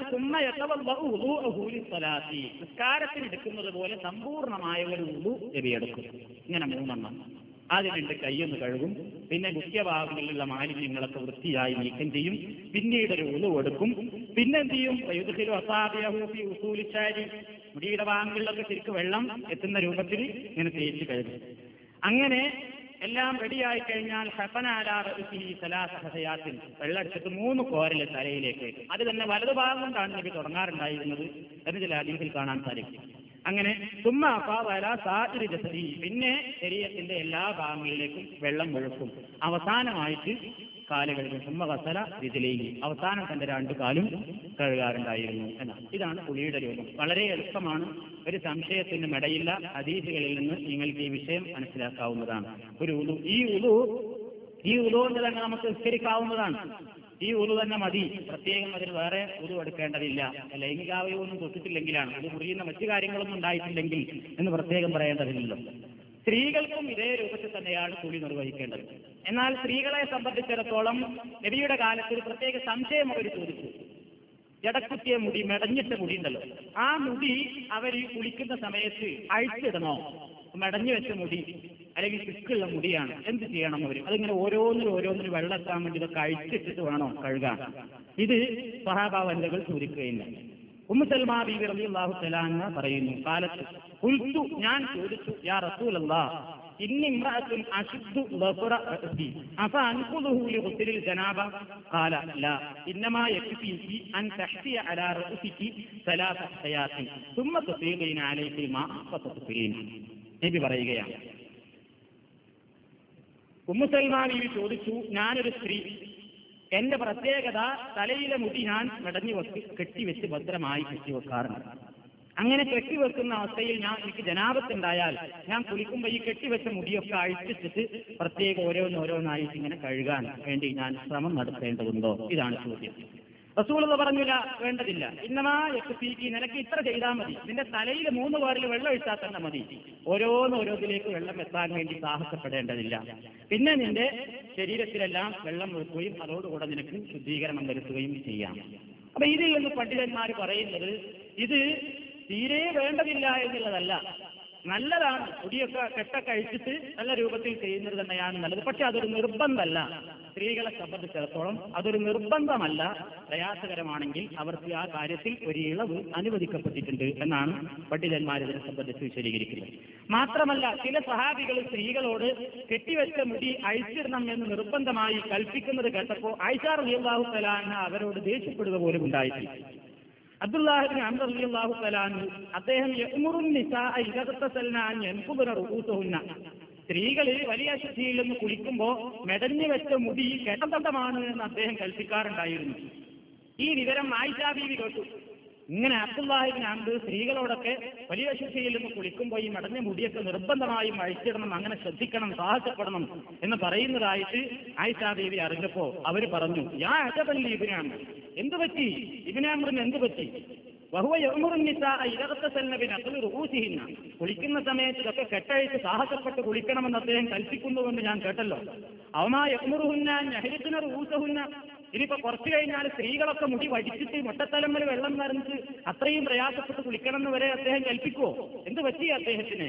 സ്വലാത്തി നിസ്കാരത്തിന് എടുക്കുന്നത് പോലെ സമ്പൂർണമായ ഒരു ഉളു എവിയെടുക്കും ഇങ്ങനെ മൂന്നെണ്ണം ആദ്യം രണ്ട് കൈയൊന്ന് കഴുകും പിന്നെ മുഖ്യഭാഗങ്ങളിലുള്ള മാലിന്യങ്ങളൊക്കെ വൃത്തിയായി നീക്കം ചെയ്യും പിന്നീട് ഒരു ഉളു എടുക്കും പിന്നെ എന്ത് ചെയ്യും വൈദ്യുതിയിലും അസാധ്യഹൂപ്പി ഉസൂലിച്ചാരി മുടിയുടെ ഭാഗങ്ങളിലൊക്കെ ശരിക്ക് വെള്ളം എത്തുന്ന രൂപത്തിൽ ഇങ്ങനെ തേച്ച് കഴുകും അങ്ങനെ എല്ലാം റെഡിയായി കഴിഞ്ഞാൽ ഹസനാലാഹയാത്തിൽ വെള്ളടിച്ചിട്ട് മൂന്ന് കോരല് തലയിലേക്ക് വയ്ക്കും അത് തന്നെ വലതു ഭാഗം കൊണ്ടാണ് നബി തുടങ്ങാറുണ്ടായിരുന്നത് എന്ന് ചില അതീതിൽ കാണാൻ സാധിക്കും അങ്ങനെ തുമ്മ അപ്പാവല സാതിരി ജസരി പിന്നെ ശരീരത്തിന്റെ എല്ലാ ഭാഗങ്ങളിലേക്കും വെള്ളം ഒഴുക്കും അവസാനമായിട്ട് കാല് കഴുകും തുമ്മ കസല ഇതിലേക്ക് അവസാനം തന്റെ രണ്ട് കാലും കഴുകാറുണ്ടായിരുന്നു എന്നാണ് ഇതാണ് പുളിയുടെ രൂപം വളരെ എളുപ്പമാണ് ഒരു സംശയത്തിനും ഇടയില്ല അതീതികളിൽ നിന്ന് നിങ്ങൾക്ക് ഈ വിഷയം മനസ്സിലാക്കാവുന്നതാണ് ഒരു ഉലു ഈ ഉലു ഈ ഉലു കൊണ്ട് തന്നെ നമുക്ക് നിസ്കരിക്കാവുന്നതാണ് ഈ ഉലു തന്നെ മതി പ്രത്യേകം അതിന് വേറെ ഉലു എടുക്കേണ്ടതില്ല ലൈംഗികാവയൊന്നും തൊട്ടിട്ടില്ലെങ്കിലാണ് അത് മുറിയുന്ന മറ്റു കാര്യങ്ങളൊന്നും ഉണ്ടായിട്ടില്ലെങ്കിൽ എന്ന് പ്രത്യേകം പറയേണ്ടതില്ലല്ലോ സ്ത്രീകൾക്കും ഇതേ രൂപത്തിൽ തന്നെയാണ് കുളി നിർവഹിക്കേണ്ടത് എന്നാൽ സ്ത്രീകളെ സംബന്ധിച്ചിടത്തോളം നബിയുടെ കാലത്ത് ഒരു പ്രത്യേക സംശയം അവർ ചോദിച്ചു ജടക്കുത്തിയ മുടി മെടഞ്ഞിട്ട മുടി ഉണ്ടല്ലോ ആ മുടി അവർ ഈ കുളിക്കുന്ന സമയത്ത് അഴിച്ചിടണോ മെടഞ്ഞു വെച്ച മുടി അല്ലെങ്കിൽ തിക്കുള്ള മുടിയാണ് എന്ത് ചെയ്യണം അവർ അതിങ്ങനെ ഓരോന്നിനും ഓരോന്നിനും വെള്ളം എത്താൻ വേണ്ടി ഇതൊക്കെ അഴിച്ചിട്ടിട്ട് വേണോ കഴുകാൻ ഇത് സഹാബാവന്തകൾ സൂചിക്കുകയില്ല ഉമ്മ സൽമാ ബീബി റളിയല്ലാഹു തആല പറയുന്നു കാലത്ത് ഉൽത്തു ഞാൻ ചോദിച്ചു യാ റസൂലല്ലാ ഇന്നി ഇമ്രഅത്തുൻ അശുദ്ധു ലഫറ റഅസി അഫ അൻഖുദുഹു ലിഗുസ്ലിൽ ജനാബ ഖാല ലാ ഇന്നമാ യക്ഫീകി അൻ തഹ്തിയ അലാ റഅസികി സലാസ ഹയാത്തിൻ ثم تفيضين عليه الماء فتطهرين നബി പറയുകയാണ് ഉമ്മു സൽമാൻ ബീവി ചോദിച്ചു ഞാനൊരു സ്ത്രീ എന്റെ പ്രത്യേകത തലയിലെ മുടി ഞാൻ മെടഞ്ഞു വെക്ക് കെട്ടിവെച്ച് ഭദ്രമായി കെട്ടിവെക്കാറുണ്ട് അങ്ങനെ കെട്ടിവെക്കുന്ന അവസ്ഥയിൽ ഞാൻ എനിക്ക് ജനാപത്തുണ്ടായാൽ ഞാൻ കുളിക്കുമ്പോൾ ഈ കെട്ടിവെച്ച മുടിയൊക്കെ അഴിച്ചിട്ട് പ്രത്യേക ഓരോന്നോരോന്നായിട്ട് ഇങ്ങനെ കഴുകാൻ വേണ്ടി ഞാൻ ശ്രമം നടത്തേണ്ടതുണ്ടോ ഇതാണ് ചോദ്യം റസൂളത പറഞ്ഞില്ല വേണ്ടതില്ല ഇന്നമാ എക്സീക്ക് നിനക്ക് ഇത്ര ചെയ്താൽ മതി നിന്റെ തലയിൽ മൂന്ന് പാറിൽ വെള്ളം ഒഴിച്ചാൽ തന്നെ മതി ഓരോന്ന് ഓരോന്നിലേക്ക് വെള്ളം എത്താൻ വേണ്ടി സാഹസപ്പെടേണ്ടതില്ല പിന്നെ നിന്റെ ശരീരത്തിലെല്ലാം വെള്ളം ഒഴുക്കുകയും അതോടുകൂടെ നിനക്ക് ശുദ്ധീകരണം വരുത്തുകയും ചെയ്യാം അപ്പൊ ഇതിൽ നിന്ന് പണ്ഡിതന്മാർ പറയുന്നത് ഇത് തീരെ വേണ്ടതില്ല എന്നുള്ളതല്ല നല്ലതാണ് മുടിയൊക്കെ കെട്ടൊക്കെ അഴിച്ചിട്ട് നല്ല രൂപത്തിൽ ചെയ്യുന്നത് തന്നെയാണ് നല്ലത് പക്ഷെ അതൊരു നിർബന്ധമല്ല സ്ത്രീകളെ സംബന്ധിച്ചിടത്തോളം അതൊരു നിർബന്ധമല്ല പ്രയാസകരമാണെങ്കിൽ അവർക്ക് ആ കാര്യത്തിൽ ഒരു ഇളവ് അനുവദിക്കപ്പെട്ടിട്ടുണ്ട് എന്നാണ് പണ്ഡിതന്മാർ ഇതിനെ സംബന്ധിച്ച് വിശദീകരിക്കുന്നത് മാത്രമല്ല ചില സഹാബികൾ സ്ത്രീകളോട് കെട്ടിവെച്ച മുടി അഴിച്ചിടണം എന്ന് നിർബന്ധമായി കൽപ്പിക്കുന്നത് കേട്ടപ്പോൾ ആയിഷാർ അലിയാഹു തലാന അവരോട് ദേഷ്യപ്പെടുക പോലും ഉണ്ടായിട്ടില്ല അബ്ദുല്ലാഹിബിൻ അമർ റളിയല്ലാഹു തആലാഹു അദ്ദേഹം യഅ്മുറുൻ നിസാഅ ഇദത്തസൽന അൻ യൻഖുദന റുഊസുഹുന്ന സ്ത്രീകള് വലിയ അശുദ്ധിയിൽ നിന്ന് കുളിക്കുമ്പോ മെടഞ്ഞു വെച്ച മുടി കെട്ടത്തണ്ടമാണ് എന്ന് അദ്ദേഹം കൽപ്പിക്കാറുണ്ടായിരുന്നു ഈ വിവരം ആയിഷാ ബീവി കേട്ടു ഇങ്ങനെ അബ്ദുല്ലാഹിബിൻ അമ്പ് സ്ത്രീകളോടൊക്കെ വലിയ ശിക്ഷയിൽ നിന്ന് കുളിക്കുമ്പോൾ ഈ മടഞ്ഞ മുടിയൊക്കെ നിർബന്ധമായും അഴിച്ചിടണം അങ്ങനെ ശ്രദ്ധിക്കണം സാഹസപ്പെടണം എന്ന് പറയുന്നതായിട്ട് ആയിഷാ ദേവി അറിഞ്ഞപ്പോ അവര് പറഞ്ഞു യാ അജബല്ലി ഇബിനാമർ എന്ത് പറ്റി ഇബിനാമറിന് എന്ത് പറ്റി വഹുവ ഊസിഹിന്ന കുളിക്കുന്ന സമയത്ത് ഇതൊക്കെ കെട്ടഴിച്ച് സാഹസപ്പെട്ട് കുളിക്കണമെന്ന് അദ്ദേഹം കൽപ്പിക്കുന്നുവെന്ന് ഞാൻ കേട്ടല്ലോ അവമാ യഹ്മുറുഹുന്ന നെഹരിക്കുന്ന ഊസഹുന്ന ഇനിയിപ്പോ കുറച്ചു കഴിഞ്ഞാൽ സ്ത്രീകളൊക്കെ മുടി വടിച്ചിട്ട് മുട്ടത്തലമ്മൽ വെള്ളം നരഞ്ഞ് അത്രയും പ്രയാസപ്പെട്ട് കുളിക്കണമെന്ന് വരെ അദ്ദേഹം കൽപ്പിക്കുവോ എന്ത് പറ്റി അദ്ദേഹത്തിന്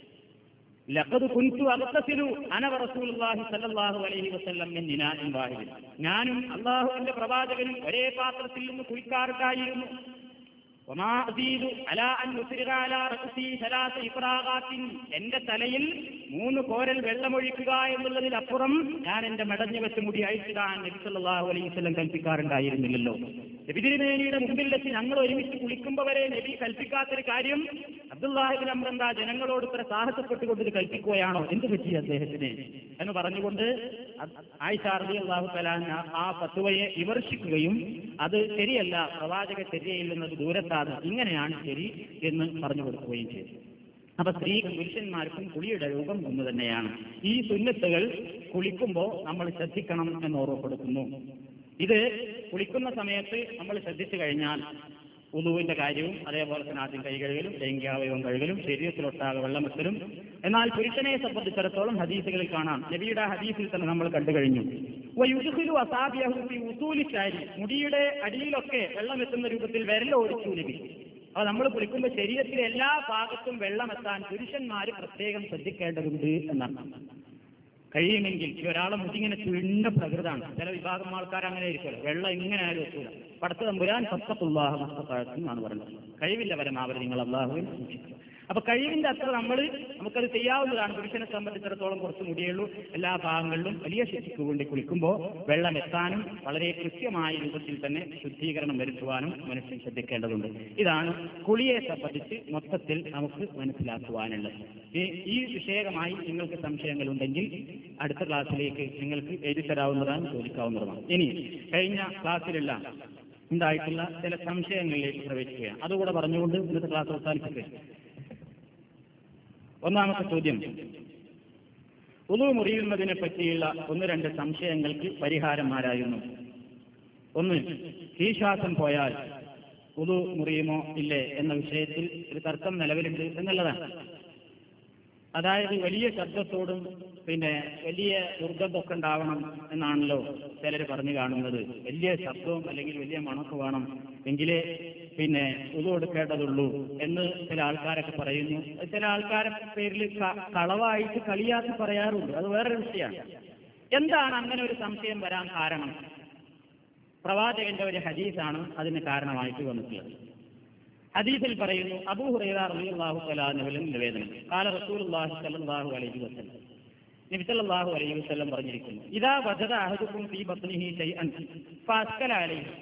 ലഖദ് കുൻതു അഗത്തസിലു അന റസൂലുള്ളാഹി സ്വല്ലല്ലാഹു അലൈഹി വസല്ലം മിൻ ഇനാഇൻ വാഹിദ് ഞാനും അള്ളാഹുവിന്റെ പ്രവാചകനും ഒരേ പാത്രത്തിൽ നിന്ന് കുളിക്കാറുണ്ടായിരുന്നു وما أزيد على أن نفرغ على رأسي ثلاث إفراغات എന്റെ തലയിൽ മൂന്ന് കോരൽ വെള്ളമൊഴിക്കുക എന്നുള്ളതിലപ്പുറം ഞാൻ എന്റെ മടഞ്ഞു വെച്ച് മുടി അഴിച്ചിടാൻ നബി സല്ലല്ലാഹു അലൈഹി വസല്ലം കൽപ്പിക്കാറുണ്ടായിരുന്നില്ലല്ലോ നബിതിരുമേനിയുടെ മുമ്പിൽ വെച്ച് ഞങ്ങൾ ഒരുമിച്ച് കുളിക്കുമ്പോൾ വരെ നബി കൽപ്പിക്കാത്തൊരു കാര്യം അബ്ദുല്ലാഹിബിൻ അമ്രന്ത ജനങ്ങളോട് ഇത്ര സാഹസപ്പെട്ടുകൊണ്ട് ഇത് കൽപ്പിക്കുകയാണോ എന്ത് പറ്റി അദ്ദേഹത്തിന് എന്ന് പറഞ്ഞുകൊണ്ട് ആയിഷാർദി അള്ളാഹു തലാൻ ആ പത്തുവയെ വിമർശിക്കുകയും അത് ശരിയല്ല പ്രവാചക ചര്യയിൽ നിന്നത് ദൂരത്താണ് ഇങ്ങനെയാണ് ശരി എന്ന് പറഞ്ഞു കൊടുക്കുകയും ചെയ്തു അപ്പൊ സ്ത്രീ പുരുഷന്മാർക്കും കുളിയുടെ രൂപം ഒന്ന് തന്നെയാണ് ഈ സുന്നത്തുകൾ കുളിക്കുമ്പോൾ നമ്മൾ ശ്രദ്ധിക്കണം എന്ന് ഓർമ്മപ്പെടുത്തുന്നു ഇത് കുളിക്കുന്ന സമയത്ത് നമ്മൾ ശ്രദ്ധിച്ചു കഴിഞ്ഞാൽ ഉളുവിന്റെ കാര്യവും അതേപോലെ തന്നെ ആദ്യം കൈ കഴുകലും ലൈംഗികാവയവം കഴുകലും ശരീരത്തിലൊട്ടാകെ വെള്ളമെത്തലും എന്നാൽ പുരുഷനെ സംബന്ധിച്ചിടത്തോളം ഹദീസുകളിൽ കാണാം നബിയുടെ ഹദീസിൽ തന്നെ നമ്മൾ കണ്ടു കഴിഞ്ഞു വയുസുഖിലു അസാബിയഹുഫി ഉസൂലിച്ചാരി മുടിയുടെ അടിയിലൊക്കെ വെള്ളമെത്തുന്ന രൂപത്തിൽ വിരലോടിച്ചു നബി അപ്പൊ നമ്മൾ കുളിക്കുമ്പോൾ ശരീരത്തിലെ എല്ലാ ഭാഗത്തും വെള്ളമെത്താൻ പുരുഷന്മാർ പ്രത്യേകം ശ്രദ്ധിക്കേണ്ടതുണ്ട് എന്നാണ് കഴിയുമെങ്കിൽ ഈ ഒരാളെ മുടിങ്ങനെ ചുരുണ്ട പ്രകൃതാണ് ചില വിഭാഗം ആൾക്കാർ അങ്ങനെ ഇരിക്കുമല്ലോ വെള്ളം ഇങ്ങനെ ആരും എത്തൂല പടത്ത തമ്പുരാൻ പത്തത്തുള്ളാഹ മസ്തത്താഴത്തും എന്നാണ് പറയുന്നത് കഴിവില്ല പരമാവധി നിങ്ങൾ അള്ളാഹുവിൽ സൂക്ഷിക്കുക അപ്പൊ കഴിവിന്റെ അത്ര നമ്മൾ നമുക്കത് ചെയ്യാവുന്നതാണ് പുരുഷനെ സംബന്ധിച്ചിടത്തോളം കുറച്ച് മുടിയുള്ളൂ എല്ലാ ഭാഗങ്ങളിലും വലിയ ശക്തിക്ക് വേണ്ടി കുളിക്കുമ്പോൾ വെള്ളം എത്താനും വളരെ കൃത്യമായ രൂപത്തിൽ തന്നെ ശുദ്ധീകരണം വരുത്തുവാനും മനുഷ്യൻ ശ്രദ്ധിക്കേണ്ടതുണ്ട് ഇതാണ് കുളിയെ സംബന്ധിച്ച് മൊത്തത്തിൽ നമുക്ക് മനസ്സിലാക്കുവാനുള്ളത് ഈ ഈ വിഷയകമായി നിങ്ങൾക്ക് സംശയങ്ങളുണ്ടെങ്കിൽ അടുത്ത ക്ലാസ്സിലേക്ക് നിങ്ങൾക്ക് എഴുതി തരാവുന്നതാണ് ചോദിക്കാവുന്നതാണ് ഇനി കഴിഞ്ഞ ക്ലാസ്സിലെല്ലാം ഉണ്ടായിട്ടുള്ള ചില സംശയങ്ങളിലേക്ക് പ്രവേശിക്കുകയാണ് അതുകൂടെ പറഞ്ഞുകൊണ്ട് ഇന്നത്തെ ക്ലാസ് അവസാനിപ്പിക്കുക ഒന്നാമത്തെ ചോദ്യം ഉളു മുറിയുന്നതിനെ പറ്റിയുള്ള ഒന്ന് രണ്ട് സംശയങ്ങൾക്ക് പരിഹാരമാരായിരുന്നു ഒന്ന് ശ്വാസം പോയാൽ ഉളു മുറിയുമോ ഇല്ലേ എന്ന വിഷയത്തിൽ ഒരു തർക്കം നിലവിലുണ്ട് എന്നുള്ളതാണ് അതായത് വലിയ ശബ്ദത്തോടും പിന്നെ വലിയ ദുർഗന്ധമൊക്കെ ഉണ്ടാവണം എന്നാണല്ലോ ചിലർ പറഞ്ഞു കാണുന്നത് വലിയ ശബ്ദവും അല്ലെങ്കിൽ വലിയ മണക്ക് വേണം എങ്കിലേ പിന്നെ ഉതു കൊടുക്കേണ്ടതുള്ളൂ എന്ന് ചില ആൾക്കാരൊക്കെ പറയുന്നു ചില ആൾക്കാരെ പേരിൽ ക- കളവായിട്ട് കളിയാക്കി പറയാറുണ്ട് അത് വേറൊരു വിഷയമാണ് എന്താണ് അങ്ങനെ ഒരു സംശയം വരാൻ കാരണം പ്രവാചകന്റെ ഒരു ഹദീസാണ് അതിന് കാരണമായിട്ട് വന്നിട്ടുള്ളത് ഹദീസിൽ പറയുന്നു അബൂ ഹുറൈറ റളിയല്ലാഹു തആല അൻഹുവിലും നിവേദനം ഖാല റസൂലുള്ളാഹി സ്വല്ലല്ലാഹു അലൈഹി വസല്ലം നബി സല്ലല്ലാഹു അലൈഹി വസല്ലം പറഞ്ഞിരിക്കുന്നു ഇദാ വജദ അഹദുക്കും ഫീ ബത്നിഹി ശൈഅൻ ഫഅസ്കല അലൈഹി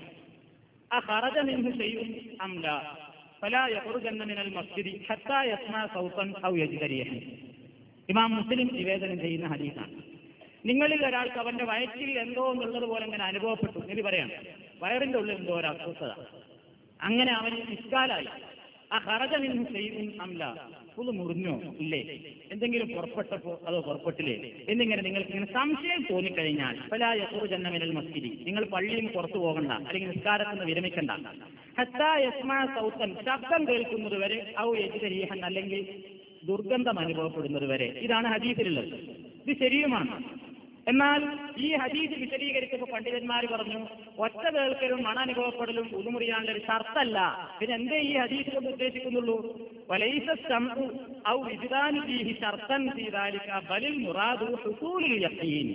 അഖറജ മിൻഹു ശൈഉൻ അം ലാ ഫലാ യഖറുജന്ന മിനൽ മസ്ജിദി ഹത്താ യസ്മഅ സൗതൻ ഔ യജിദ റിയഹൻ ഇമാം മുസ്ലിം നിവേദനം ചെയ്യുന്ന ഹദീസാണ് നിങ്ങളിൽ ഒരാൾക്ക് അവന്റെ വയറ്റിൽ എന്തോ എന്നുള്ളത് പോലെ ഇങ്ങനെ അനുഭവപ്പെട്ടു നബി പറയാണ് വയറിന്റെ ഉള്ളിൽ എന്തോ ഒരു അസ്വസ്ഥത അങ്ങനെ അവന് നിസ്കാലായി ആ ഹറജമിന് ചെയ്യും അംല പുതു മുറിഞ്ഞോ ഇല്ലേ എന്തെങ്കിലും പുറപ്പെട്ടപ്പോ അതോ പുറപ്പെട്ടില്ലേ എന്നിങ്ങനെ നിങ്ങൾക്ക് ഇങ്ങനെ സംശയം തോന്നിക്കഴിഞ്ഞാൽ ഫലായ ജന്നമിനൽ മസ്ജിദി നിങ്ങൾ പള്ളിയിൽ നിന്ന് പുറത്തു പോകണ്ട അല്ലെങ്കിൽ നിസ്കാരത്തിൽ നിന്ന് വിരമിക്കണ്ട ഹത്താ യസ്മാ സൗത്തൻ ശബ്ദം കേൾക്കുന്നത് വരെ ഔ യജിതരീഹൻ അല്ലെങ്കിൽ ദുർഗന്ധം അനുഭവപ്പെടുന്നത് വരെ ഇതാണ് ഹദീസിലുള്ളത് ഇത് ശരിയുമാണ് എന്നാൽ ഈ ഹദീസ് വിശദീകരിച്ചപ്പോൾ പണ്ഡിതന്മാർ പറഞ്ഞു ഒറ്റ കേൾക്കലും മണനുഭവപ്പെടലും ഉതുമുറിയാനുള്ള ഒരു ഷർത്തല്ല പിന്നെ എന്തേ ഈ ഹദീസ് കൊണ്ട് ഉദ്ദേശിക്കുന്നുള്ളൂ വലൈസ ശംഉ ഔ വിജിദാനു ഫീഹി ഷർത്തൻ ഫീ ദാലിക ബലിൽ മുറാദു ഹുസൂലുൽ യഖീൻ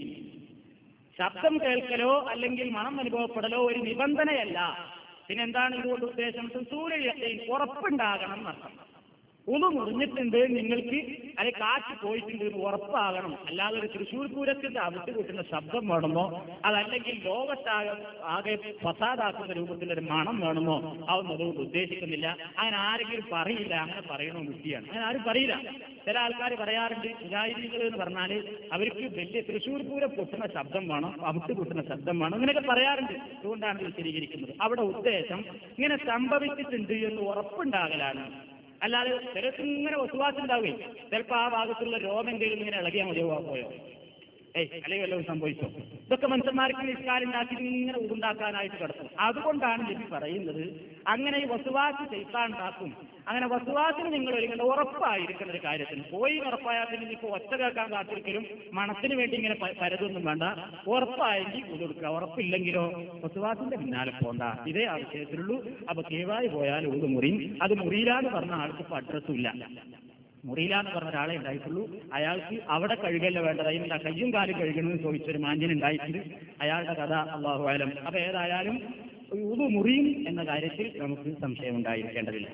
ശബ്ദം കേൾക്കലോ അല്ലെങ്കിൽ മണം അനുഭവപ്പെടലോ ഒരു നിബന്ധനയല്ല പിന്നെന്താണ് ഇതുകൊണ്ട് ഉദ്ദേശം ഹുസൂലുൽ യഖീൻ ഉറപ്പുണ്ടാകണം എന്നർത്ഥം ഉളു മുറിഞ്ഞിട്ടുണ്ട് നിങ്ങൾക്ക് അല്ലെ കാറ്റ് പോയിട്ടുണ്ട് എന്ന് ഉറപ്പാകണം അല്ലാതെ ഒരു തൃശ്ശൂർ പൂരത്തിന്റെ അവിട്ട് കൂട്ടുന്ന ശബ്ദം വേണമെന്നോ അതല്ലെങ്കിൽ ലോകത്താകെ ആകെ ഫസാദാക്കുന്ന രൂപത്തിൽ ഒരു മണം വേണമെന്നോ അതൊന്നും അതുകൊണ്ട് ഉദ്ദേശിക്കുന്നില്ല അങ്ങനെ ആരെങ്കിലും പറയില്ല അങ്ങനെ പറയണോ വിദ്യയാണ് അങ്ങനെ ആരും പറയില്ല ചില ആൾക്കാർ പറയാറുണ്ട് മുജാഹിദീകൾ എന്ന് പറഞ്ഞാൽ അവർക്ക് വലിയ തൃശ്ശൂർ പൂരം പൊട്ടുന്ന ശബ്ദം വേണം അവിട്ട് കൂട്ടുന്ന ശബ്ദം വേണം ഇങ്ങനെയൊക്കെ പറയാറുണ്ട് അതുകൊണ്ടാണ് ഇത് വിശദീകരിക്കുന്നത് അവിടെ ഉദ്ദേശം ഇങ്ങനെ സംഭവിച്ചിട്ടുണ്ട് എന്ന് ഉറപ്പുണ്ടാകലാണ് അല്ലാതെ ചിലർക്ക് ഇങ്ങനെ വസുവാസം ഉണ്ടാവുകയും ചിലപ്പോൾ ആ ഭാഗത്തുള്ള രോഗം എന്തെങ്കിലും ഇങ്ങനെ ഇളകിയാൽ മതിയോ പോയോ ഏയ് അല്ലെങ്കിൽ വല്ലതും സംഭവിച്ചോ ഇതൊക്കെ മനുഷ്യന്മാർക്ക് നിസ്കാരം ഉണ്ടാക്കി ഇങ്ങനെ ഉണ്ടാക്കാനായിട്ട് കിടക്കും അതുകൊണ്ടാണ് നബി പറയുന്നത് അങ്ങനെ ഈ വസുവാസ് ചെയ്ത്താൻ ഉണ്ടാക്കും അങ്ങനെ വസുവാസിന് നിങ്ങൾ ഒരുങ്ങേണ്ട ഉറപ്പായിരിക്കുന്ന ഒരു കാര്യത്തിന് പോയി ഉറപ്പായാൽ പിന്നെ ഇനിയിപ്പോ ഒറ്റ കേൾക്കാൻ കാത്തിരിക്കലും മണത്തിന് വേണ്ടി ഇങ്ങനെ പ- പരതൊന്നും വേണ്ട ഉറപ്പായെങ്കിൽ കൊടുക്കുക ഉറപ്പില്ലെങ്കിലോ വസുവാസിന്റെ പിന്നാലെ പോണ്ട ഇതേ ആവശ്യത്തിലുള്ളൂ അപ്പൊ കേവായി പോയാൽ ഊത് മുറിയും അത് മുറിയിലാന്ന് പറഞ്ഞ ആൾക്ക് ഇപ്പൊ അഡ്രസ്സും ഇല്ല മുറിയില എന്ന് പറഞ്ഞ ഒരാളെ ഉണ്ടായിട്ടുള്ളൂ അയാൾക്ക് അവിടെ കഴുകല്ല വേണ്ടത് അതിന്റെ കയ്യും കാലും കഴുകണമെന്ന് ചോദിച്ചൊരു മാന്യൻ ഉണ്ടായിട്ടുണ്ട് അയാളുടെ കഥ അള്ളാഹു ആലം അപ്പൊ ഏതായാലും ഉതു മുറിയും എന്ന കാര്യത്തിൽ നമുക്ക് സംശയം ഉണ്ടായിരിക്കേണ്ടതില്ല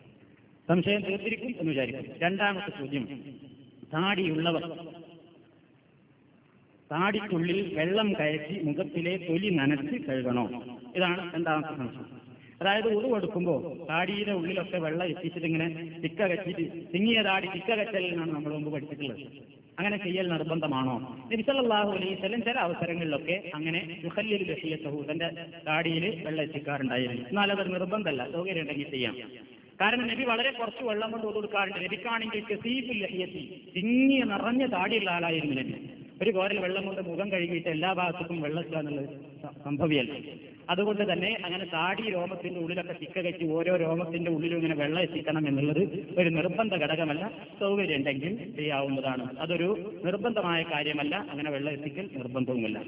സംശയം തീർത്തിരിക്കും എന്ന് വിചാരിക്കും രണ്ടാമത്തെ ചോദ്യം താടിയുള്ളവർ താടിക്കുള്ളിൽ വെള്ളം കയറ്റി മുഖത്തിലെ തൊലി നനച്ച് കഴുകണോ ഇതാണ് രണ്ടാമത്തെ സംശയം അതായത് ഉളു എടുക്കുമ്പോൾ താടിയുടെ ഉള്ളിലൊക്കെ വെള്ളം എത്തിച്ചിട്ട് ഇങ്ങനെ തിക്ക കെട്ടിട്ട് തിങ്ങിയ താടി തിക്ക കെട്ടലിനാണ് നമ്മൾ മുമ്പ് പഠിച്ചിട്ടുള്ളത് അങ്ങനെ ചെയ്യൽ നിർബന്ധമാണോ നബിസല്ലാഹു അലൈഹി സ്വലം ചില അവസരങ്ങളിലൊക്കെ അങ്ങനെ യുഹല്ലിൽ ലഹിയത്തഹു തന്റെ താടിയിൽ വെള്ളം എത്തിക്കാറുണ്ടായിരുന്നു എന്നാൽ അത് നിർബന്ധമല്ല സൗകര്യം ഉണ്ടെങ്കിൽ ചെയ്യാം കാരണം നബി വളരെ കുറച്ച് വെള്ളം കൊണ്ട് കൊടുക്കാറുണ്ട് നബിക്കാണെങ്കിൽ കസീഫിൽ ലഹിയത്തി തിങ്ങിയ നിറഞ്ഞ താടിയുള്ള ആളായിരുന്നു നബി ഒരു കോരൽ വെള്ളം കൊണ്ട് മുഖം കഴുകിയിട്ട് എല്ലാ ഭാഗത്തേക്കും വെള്ളം എത്തുക എന്നുള്ളത് സ- സംഭവ്യമല്ല അതുകൊണ്ട് തന്നെ അങ്ങനെ താടി രോമത്തിന്റെ ഉള്ളിലൊക്കെ തിക്ക കെട്ടി ഓരോ രോമത്തിന്റെ ഉള്ളിലും ഇങ്ങനെ വെള്ളം എത്തിക്കണം എന്നുള്ളത് ഒരു നിർബന്ധ ഘടകമല്ല സൗകര്യം ഉണ്ടെങ്കിൽ ചെയ്യാവുന്നതാണ് അതൊരു നിർബന്ധമായ കാര്യമല്ല അങ്ങനെ വെള്ളം എത്തിക്കൽ നിർബന്ധവുമല്ല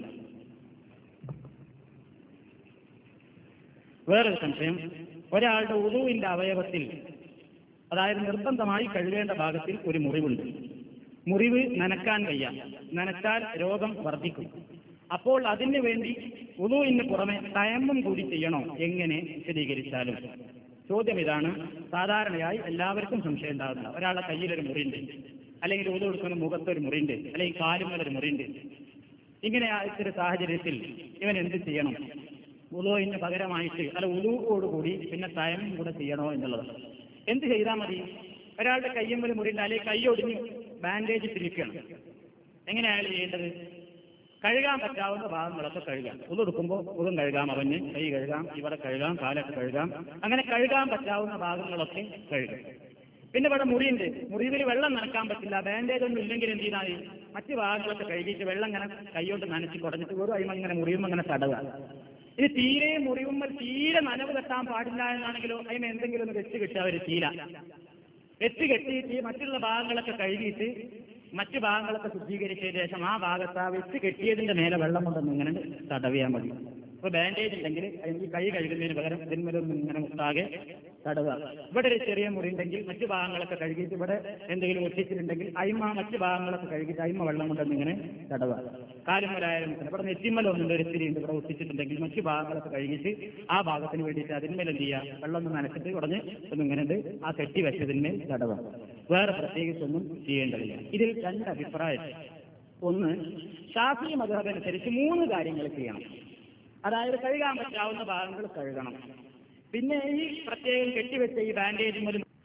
വേറൊരു സംശയം ഒരാളുടെ ഉദുവിന്റെ അവയവത്തിൽ അതായത് നിർബന്ധമായി കഴുകേണ്ട ഭാഗത്തിൽ ഒരു മുറിവുണ്ട് മുറിവ് നനക്കാൻ വയ്യ നനച്ചാൽ രോഗം വർദ്ധിക്കും അപ്പോൾ അതിനു വേണ്ടി ഉദുവിന് പുറമെ തയമ്പം കൂടി ചെയ്യണോ എങ്ങനെ വിശദീകരിച്ചാലും ചോദ്യം ഇതാണ് സാധാരണയായി എല്ലാവർക്കും സംശയം ഉണ്ടാകുന്ന ഒരാളുടെ കയ്യിലൊരു മുറിയുണ്ട് അല്ലെങ്കിൽ ഉദു കൊടുക്കുന്ന മുഖത്തൊരു മുറിയുണ്ട് അല്ലെങ്കിൽ കാലുമേലൊരു മുറിയുണ്ട് ഇങ്ങനെ ആയിട്ടൊരു സാഹചര്യത്തിൽ ഇവൻ എന്ത് ചെയ്യണം ഉദുവിന് പകരമായിട്ട് അല്ല ഉദുവോടുകൂടി പിന്നെ തയം കൂടെ ചെയ്യണോ എന്നുള്ളത് എന്ത് ചെയ്താൽ മതി ഒരാളുടെ കയ്യമ്മൽ മുറിയുണ്ട് അല്ലെങ്കിൽ കൈ ഒടിഞ്ഞ് ബാൻഡേജ് തിരിക്കണം എങ്ങനെയാണ് ചെയ്യേണ്ടത് കഴുകാൻ പറ്റാവുന്ന ഭാഗങ്ങളൊക്കെ കഴുകാം ഉതെടുക്കുമ്പോൾ ഉദം കഴുകാം അവന് കൈ കഴുകാം ഇവിടെ കഴുകാം കാലൊക്കെ കഴുകാം അങ്ങനെ കഴുകാൻ പറ്റാവുന്ന ഭാഗങ്ങളൊക്കെ കഴുകാം പിന്നെ ഇവിടെ മുറിയുണ്ട് മുറിവിൽ വെള്ളം നനക്കാൻ പറ്റില്ല ബാൻഡേജ് ഒന്നും ഇല്ലെങ്കിൽ എന്ത് ചെയ്താൽ മതി? മറ്റു ഭാഗങ്ങളൊക്കെ കഴുകിയിട്ട് വെള്ളം ഇങ്ങനെ കൈകൊണ്ട് നനച്ച് കുറഞ്ഞിട്ട് വെറും അയിമ ഇങ്ങനെ മുറിയുമ്പോൾ ഇങ്ങനെ തടവുക ഇത് തീരെ മുറിയുമ്പോൾ തീരെ നനവ് തട്ടാൻ പാടില്ല എന്നാണെങ്കിലോ അതിന് എന്തെങ്കിലും ഒന്ന് വെച്ച് കിട്ടുക ഒരു ശീല വെച്ച് കെട്ടിയിട്ട് മറ്റുള്ള ഭാഗങ്ങളൊക്കെ കഴുകിയിട്ട് മറ്റു ഭാഗങ്ങളൊക്കെ ശുദ്ധീകരിച്ചതിന് ശേഷം ആ ഭാഗത്ത് ആ വെച്ച് കെട്ടിയതിന്റെ മേലെ വെള്ളം കൊണ്ടൊന്ന് ഇങ്ങനെ തടവിയാൽ മതി ഇപ്പൊ ബാൻഡേജ് ഉണ്ടെങ്കിൽ ഈ കൈ കഴുകുന്നതിന് പകരം ഇതിന്മേലൊന്നും ഇങ്ങനെ മുട്ടാകെ തടവുക ഇവിടെ ഒരു ചെറിയ മുറി ഉണ്ടെങ്കിൽ മറ്റു ഭാഗങ്ങളൊക്കെ കഴുകിയിട്ട് ഇവിടെ എന്തെങ്കിലും ഒട്ടിച്ചിട്ടുണ്ടെങ്കിൽ അയിമ മറ്റു ഭാഗങ്ങളൊക്കെ കഴുകിയിട്ട് അയിമ വെള്ളം കൊണ്ടൊന്ന് ഇങ്ങനെ തടവുക കാലുമലായാലും ഇവിടെ നെറ്റിമലൊന്നുണ്ട് ഒരു ഇത്തിരി ഉണ്ട് ഇവിടെ ഒട്ടിച്ചിട്ടുണ്ടെങ്കിൽ മറ്റു ഭാഗങ്ങളൊക്കെ കഴുകിയിട്ട് ആ ഭാഗത്തിന് വേണ്ടിയിട്ട് അതിന്മേൽ എന്ത് ചെയ്യുക വെള്ളം ഒന്ന് നനച്ചിട്ട് ഉടനെ ഒന്ന് ഇങ്ങനെ ഉണ്ട് ആ കെട്ടി വെച്ചതിന്മേൽ തടവുക വേറെ പ്രത്യേകിച്ചൊന്നും ചെയ്യേണ്ടതില്ല ഇതിൽ രണ്ട് അഭിപ്രായം ഒന്ന് ശാസ്ത്രീയ മതമനുസരിച്ച് മൂന്ന് കാര്യങ്ങൾ ചെയ്യണം അതായത് കഴുകാൻ പറ്റാവുന്ന ഭാഗങ്ങൾ കഴുകണം പിന്നെ ഈ പ്രത്യേകം കെട്ടിവെച്ച ഈ ബാൻഡേജ് മുതൽ